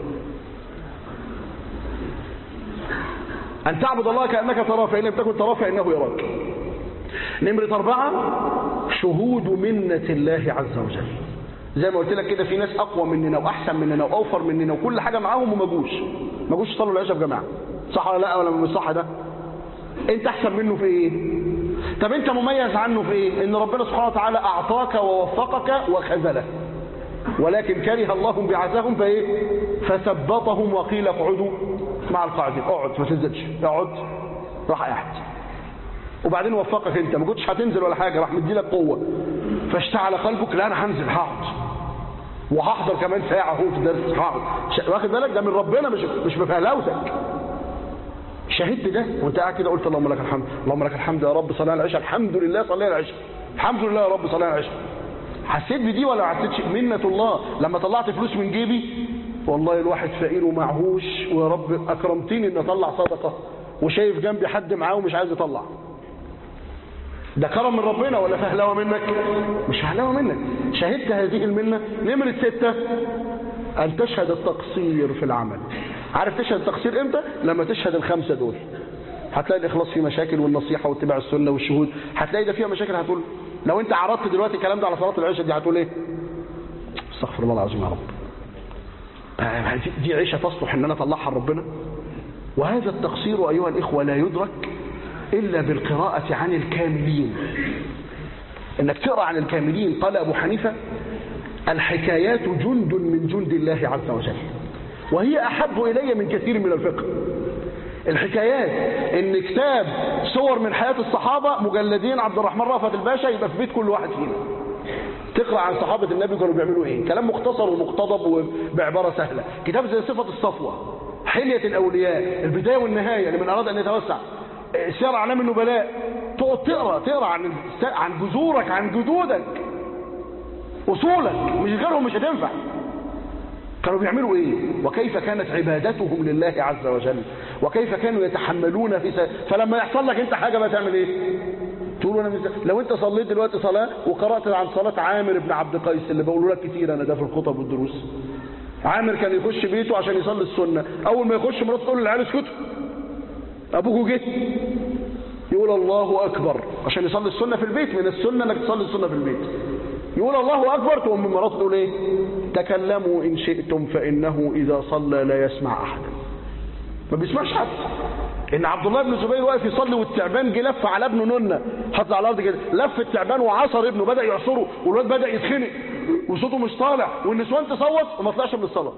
ان تعبد الله كانك تراه فان لم تكن تراه فانه يراك نمرة أربعة شهود منة الله عز وجل زي ما قلت لك كده في ناس أقوى مننا وأحسن مننا وأوفر مننا وكل حاجة معاهم وما جوش ما جوش يصلوا العشاء في جماعة صح ولا لا ولا مش صح ده أنت أحسن منه في إيه طب أنت مميز عنه في إيه إن ربنا سبحانه وتعالى أعطاك ووفقك وخذلك ولكن كره الله بعثهم فإيه فثبطهم وقيل اقعدوا مع القاعدين اقعد ما تنزلش اقعد راح قاعد وبعدين وفقك انت ما كنتش هتنزل ولا حاجه راح مديلك قوه فاشتعل قلبك لا انا هنزل هقعد وهحضر كمان ساعه اهو في درس هقعد ش- واخد بالك ده من ربنا مش مش بفهلاوتك شهدت ده وانت قاعد كده قلت اللهم لك الحمد اللهم لك الحمد يا رب صلي على العشاء الحمد لله صلي على العشاء الحمد لله يا رب صلي على العشاء حسيت بدي ولا ما حسيتش منة الله لما طلعت فلوس من جيبي والله الواحد فقير ومعهوش ويا رب اكرمتني ان اطلع صدقه وشايف جنبي حد معاه ومش عايز يطلع ده كرم من ربنا ولا فهلوه منك مش فهلوه منك شهدت هذه المنه نمره سته ان تشهد التقصير في العمل عارف تشهد التقصير امتى لما تشهد الخمسه دول هتلاقي الاخلاص فيه مشاكل والنصيحه واتباع السنه والشهود هتلاقي ده فيها مشاكل هتقول لو انت عرضت دلوقتي الكلام ده على صلاه العشاء دي هتقول ايه استغفر الله العظيم يا رب آه، دي- دي عيشه تصلح ان انا اطلعها لربنا وهذا التقصير ايها الاخوه لا يدرك الا بالقراءه عن الكاملين انك تقرا عن الكاملين قال ابو حنيفه الحكايات جند من جند الله عز وجل وهي احب الي من كثير من الفقه الحكايات ان كتاب صور من حياه الصحابه مجلدين عبد الرحمن رأفت الباشا يبقى في بيت كل واحد فينا تقرا عن صحابه النبي كانوا بيعملوا ايه كلام مختصر ومقتضب وبعباره سهله كتاب زي صفه الصفوه حليه الاولياء البدايه والنهايه لمن اراد ان يتوسع سير اعلام النبلاء تقعد تقرا تقرا عن الس- عن جذورك عن جدودك اصولك مش غيرهم مش هتنفع كانوا بيعملوا ايه وكيف كانت عبادتهم لله عز وجل وكيف كانوا يتحملون في س... فلما يحصل لك انت حاجه بقى تعمل ايه تقول انا مز... لو انت صليت دلوقتي صلاه وقرات عن صلاه عامر بن عبد قيس اللي بقوله لك كتير انا ده في الخطب والدروس عامر كان يخش بيته عشان يصلي السنه اول ما يخش مراته تقول للعيال اسكتوا ابوكوا جه يقول الله اكبر عشان يصلي السنه في البيت من السنه انك تصلي السنه في البيت يقول الله اكبر تقوم مراته تقول ايه تكلموا ان شئتم فانه اذا صلى لا يسمع احدا ما بيسمعش حد ان عبد الله بن الزبير واقف يصلي والتعبان جه لف على ابنه نونه حط على الارض كده لف التعبان وعصر ابنه بدا يعصره والواد بدا يتخنق وصوته مش طالع والنسوان تصوت وما طلعش من الصلاه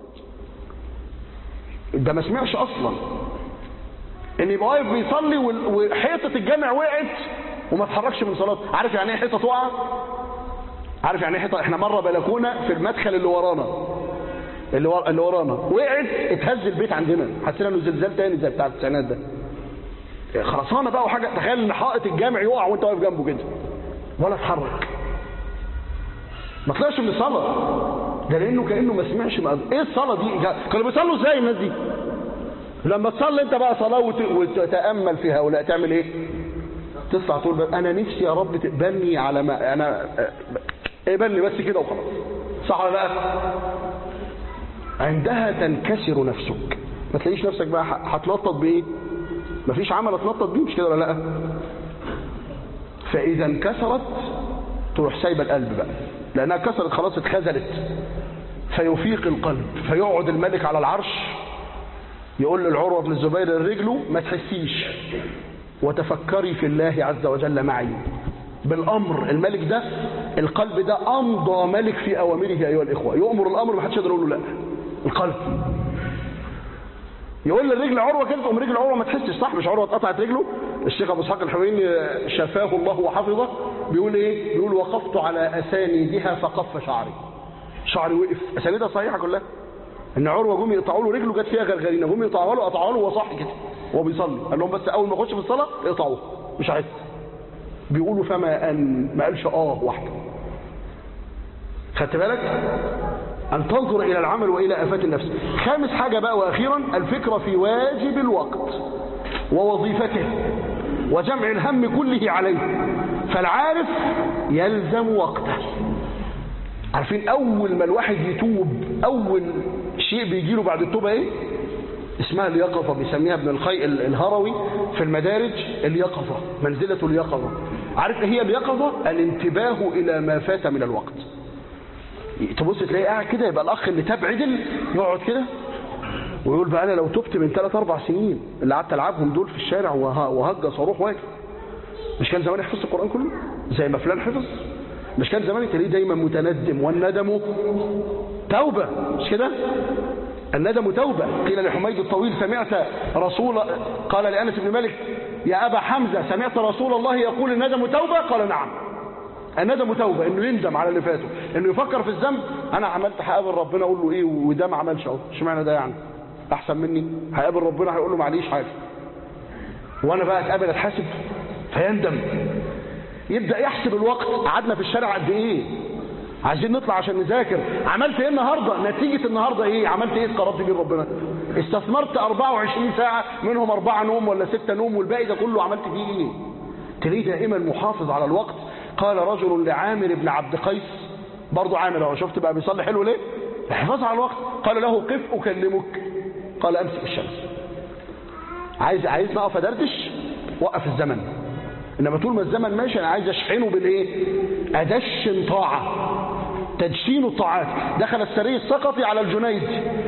ده ما سمعش اصلا ان يبقى واقف بيصلي وال- وحيطه الجامع وقعت وما اتحركش من صلاته عارف يعني ايه حيطه تقع عارف يعني ايه حيطه احنا مره بلكونه في المدخل اللي ورانا اللي, ور... اللي ورانا وقعت اتهز البيت عندنا حسينا انه زلزال تاني زي بتاع التسعينات ده خرسانه بقى وحاجه تخيل ان حائط الجامع يقع وانت واقف جنبه كده ولا اتحرك ما طلعش من الصلاه ده لانه كانه ما سمعش ما... ايه الصلاه دي كانوا بيصلوا ازاي الناس دي لما تصلي انت بقى صلاه وت... وتتامل في هؤلاء تعمل ايه تطلع تقول بقى انا نفسي يا رب تقبلني على ما انا اقبلني بس كده وخلاص صح ولا لا عندها تنكسر نفسك ما تلاقيش نفسك بقى ح- هتنطط بايه مفيش عمل اتنطط بيه مش كده ولا لا فاذا انكسرت تروح سايبه القلب بقى لانها كسرت خلاص اتخذلت فيفيق القلب فيقعد الملك على العرش يقول للعروة بن الزبير رجله ما تحسيش وتفكري في الله عز وجل معي بالامر الملك ده القلب ده امضى ملك في اوامره ايها الاخوه يؤمر الامر ما حدش يقدر يقول له لا القلب يقول للرجل عروه كده تقوم رجل عروه ما تحسش صح مش عروه اتقطعت رجله الشيخ ابو اسحاق الحويني شفاه الله وحفظه بيقول ايه بيقول وقفت على اسانيدها فقف شعري شعري وقف اسانيدها صحيحه كلها ان عروه جم يقطعوا له رجله جت فيها غرغرينه جم يقطعوها له قطعوها له وهو صاحي كده وهو بيصلي قال لهم بس اول ما اخش في الصلاه اقطعوه مش عايز بيقولوا فما ان ما قالش اه واحده خدت بالك ان تنظر الى العمل والى افات النفس خامس حاجه بقى واخيرا الفكره في واجب الوقت ووظيفته وجمع الهم كله عليه فالعارف يلزم وقته عارفين اول ما الواحد يتوب اول شيء بيجي له بعد التوبه ايه اسمها اليقظه بيسميها ابن الخي الهروي في المدارج اليقظه منزله اليقظه عارف ايه هي اليقظه الانتباه الى ما فات من الوقت تبص تلاقيه قاعد كده يبقى الاخ اللي تاب عدل يقعد كده ويقول بقى انا لو تبت من ثلاث اربع سنين اللي قعدت العبهم دول في الشارع وه- وهجص واروح واجي مش كان زمان حفظ القران كله زي ما فلان حفظ مش كان زمان تلاقيه دايما متندم والندم توبه مش كده الندم توبه قيل لحميد الطويل سمعت رسول قال لانس بن مالك يا ابا حمزه سمعت رسول الله يقول الندم توبه قال نعم الندم توبه انه يندم على اللي فاته انه يفكر في الذنب انا عملت هقابل ربنا اقول له ايه وده ما عملش اهو اشمعنى ده يعني احسن مني هقابل ربنا هيقول له معليش حاجه وانا بقى اتقابل اتحاسب فيندم يبدا يحسب الوقت قعدنا في الشارع قد ايه عايزين نطلع عشان نذاكر عملت ايه النهارده نتيجه النهارده ايه عملت ايه اتقربت بيه ربنا استثمرت 24 ساعه منهم اربعه نوم ولا سته نوم والباقي ده كله عملت فيه ايه تلاقيه دائما محافظ على الوقت قال رجل لعامر بن عبد قيس برضه عامر اهو شفت بقى بيصلي حلو ليه الحفاظ على الوقت قال له قف اكلمك قال امسك الشمس عايز عايز نقف ادردش وقف الزمن انما طول ما الزمن ماشي انا عايز اشحنه بالايه ادشن طاعه تدشين الطاعات دخل السري السقطي على الجنيد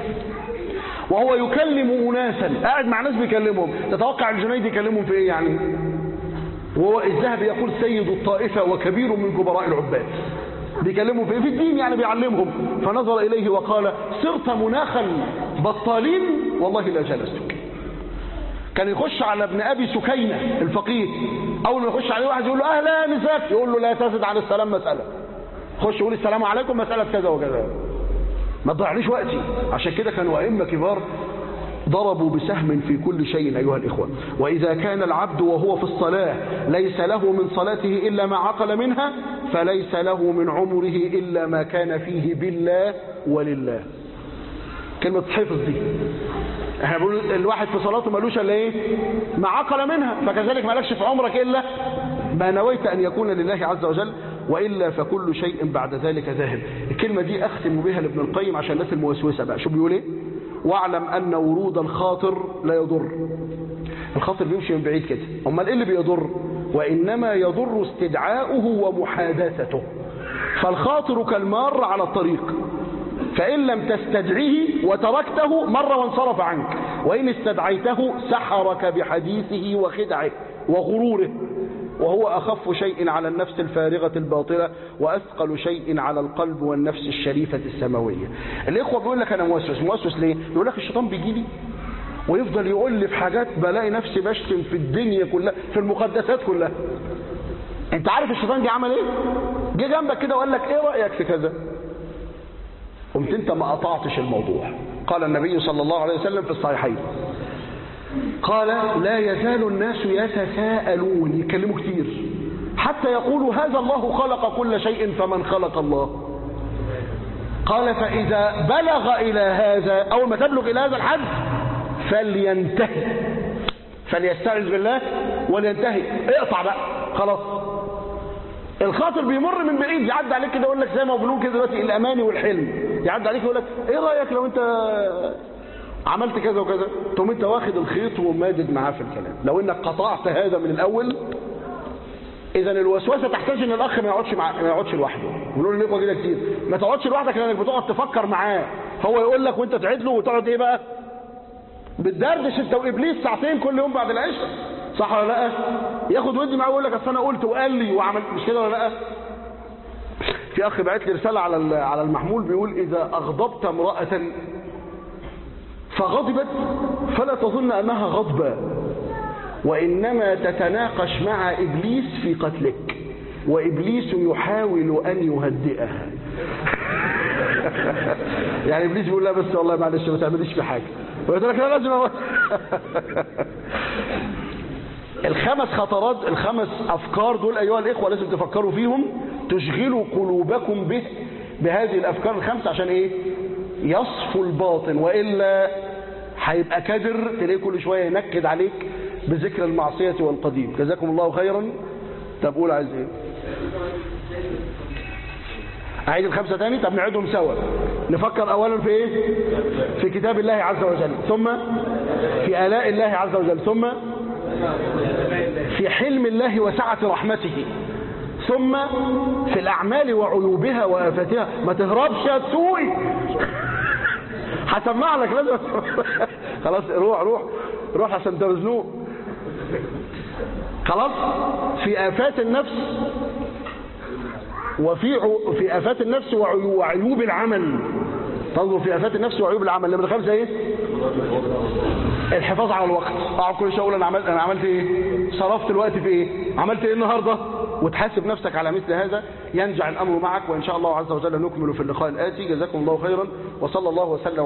وهو يكلم اناسا قاعد مع ناس بيكلمهم تتوقع الجنيد يكلمهم في ايه يعني وهو الذهبي يقول سيد الطائفه وكبير من كبراء العباد بيكلموا في في الدين يعني بيعلمهم فنظر اليه وقال صرت مناخا بطالين والله لا جلستك كان يخش على ابن ابي سكينه الفقيه اول ما يخش عليه واحد يقول له اهلا ازيك يقول له لا تزد عن السلام مساله خش يقول السلام عليكم مساله كذا وكذا ما تضيعليش وقتي عشان كده كانوا ائمه كبار ضربوا بسهم في كل شيء أيها الإخوة وإذا كان العبد وهو في الصلاة ليس له من صلاته إلا ما عقل منها فليس له من عمره إلا ما كان فيه بالله ولله كلمة حفظ دي احنا بنقول الواحد في صلاته ملوش الا ايه ما عقل منها فكذلك مالكش في عمرك الا ما نويت ان يكون لله عز وجل والا فكل شيء بعد ذلك ذاهب الكلمه دي اختم بها لابن القيم عشان الناس الموسوسه بقى شو بيقول ايه واعلم ان ورود الخاطر لا يضر الخاطر بيمشي من بعيد كده امال ايه اللي بيضر وانما يضر استدعاؤه ومحادثته فالخاطر كالمار على الطريق فإن لم تستدعيه وتركته مر وانصرف عنك وإن استدعيته سحرك بحديثه وخدعه وغروره وهو أخف شيء على النفس الفارغة الباطلة وأثقل شيء على القلب والنفس الشريفة السماوية الإخوة بيقول لك أنا موسوس موسوس ليه؟ يقول لك الشيطان بيجي لي ويفضل يقول لي في حاجات بلاقي نفسي بشتم في الدنيا كلها في المقدسات كلها انت عارف الشيطان جه عمل ايه جه جنبك كده وقال لك ايه رأيك في كذا قمت انت ما قطعتش الموضوع قال النبي صلى الله عليه وسلم في الصحيحين قال لا يزال الناس يتساءلون يتكلموا كتير حتى يقولوا هذا الله خلق كل شيء فمن خلق الله قال فإذا بلغ إلى هذا أول ما تبلغ إلى هذا الحد فلينتهي فليستعذ بالله ولينتهي اقطع بقى خلاص الخاطر بيمر من بعيد يعدي عليك كده يقول لك زي ما بنقول كده دلوقتي الاماني والحلم يعدي عليك يقول لك ايه رايك لو انت عملت كذا وكذا تقوم انت واخد الخيط ومادد معاه في الكلام لو انك قطعت هذا من الاول اذا الوسوسه تحتاج ان الاخ ما يقعدش مع ما يقعدش لوحده بنقول للاخوه كده كتير ما تقعدش لوحدك لانك بتقعد تفكر معاه هو يقول لك وانت تعيد له وتقعد ايه بقى بتدردش انت وابليس ساعتين كل يوم بعد العشاء صح ولا لا ياخد ودي معاه ويقول لك اصل انا قلت وقال لي وعمل مش كده ولا لا في اخ بعت لي رساله على على المحمول بيقول اذا اغضبت امراه فغضبت فلا تظن انها غضبه وانما تتناقش مع ابليس في قتلك وابليس يحاول ان يهدئها يعني ابليس بيقول لا بس والله معلش ما تعمليش في حاجه ويقول لك لا لازم أقول. الخمس خطرات الخمس افكار دول ايها الاخوه لازم تفكروا فيهم تشغلوا قلوبكم به بهذه الافكار الخمسه عشان ايه يصفوا الباطن والا هيبقى كدر تلاقيه كل شويه ينكد عليك بذكر المعصيه والقديم جزاكم الله خيرا طب قول عايز ايه اعيد الخمسه تاني طب نعيدهم سوا نفكر اولا في ايه في كتاب الله عز وجل ثم في الاء الله عز وجل ثم في حلم الله وسعة رحمته ثم في الأعمال وعيوبها وآفاتها ما تهربش يا تسوقي هسمع لك لازم خلاص روح روح روح عشان انت مزنوق خلاص في آفات النفس وفي عو... في آفات النفس وعيو... وعيوب العمل تنظر في آفات النفس وعيوب العمل اللي خمسة ايه الحفاظ على الوقت اقعد كل شويه اقول انا عملت انا عملت ايه صرفت الوقت في ايه عملت ايه النهارده وتحاسب نفسك على مثل هذا ينجع الأمر معك وإن شاء الله عز وجل نكمل في اللقاء الآتي جزاكم الله خيرا وصلى الله وسلم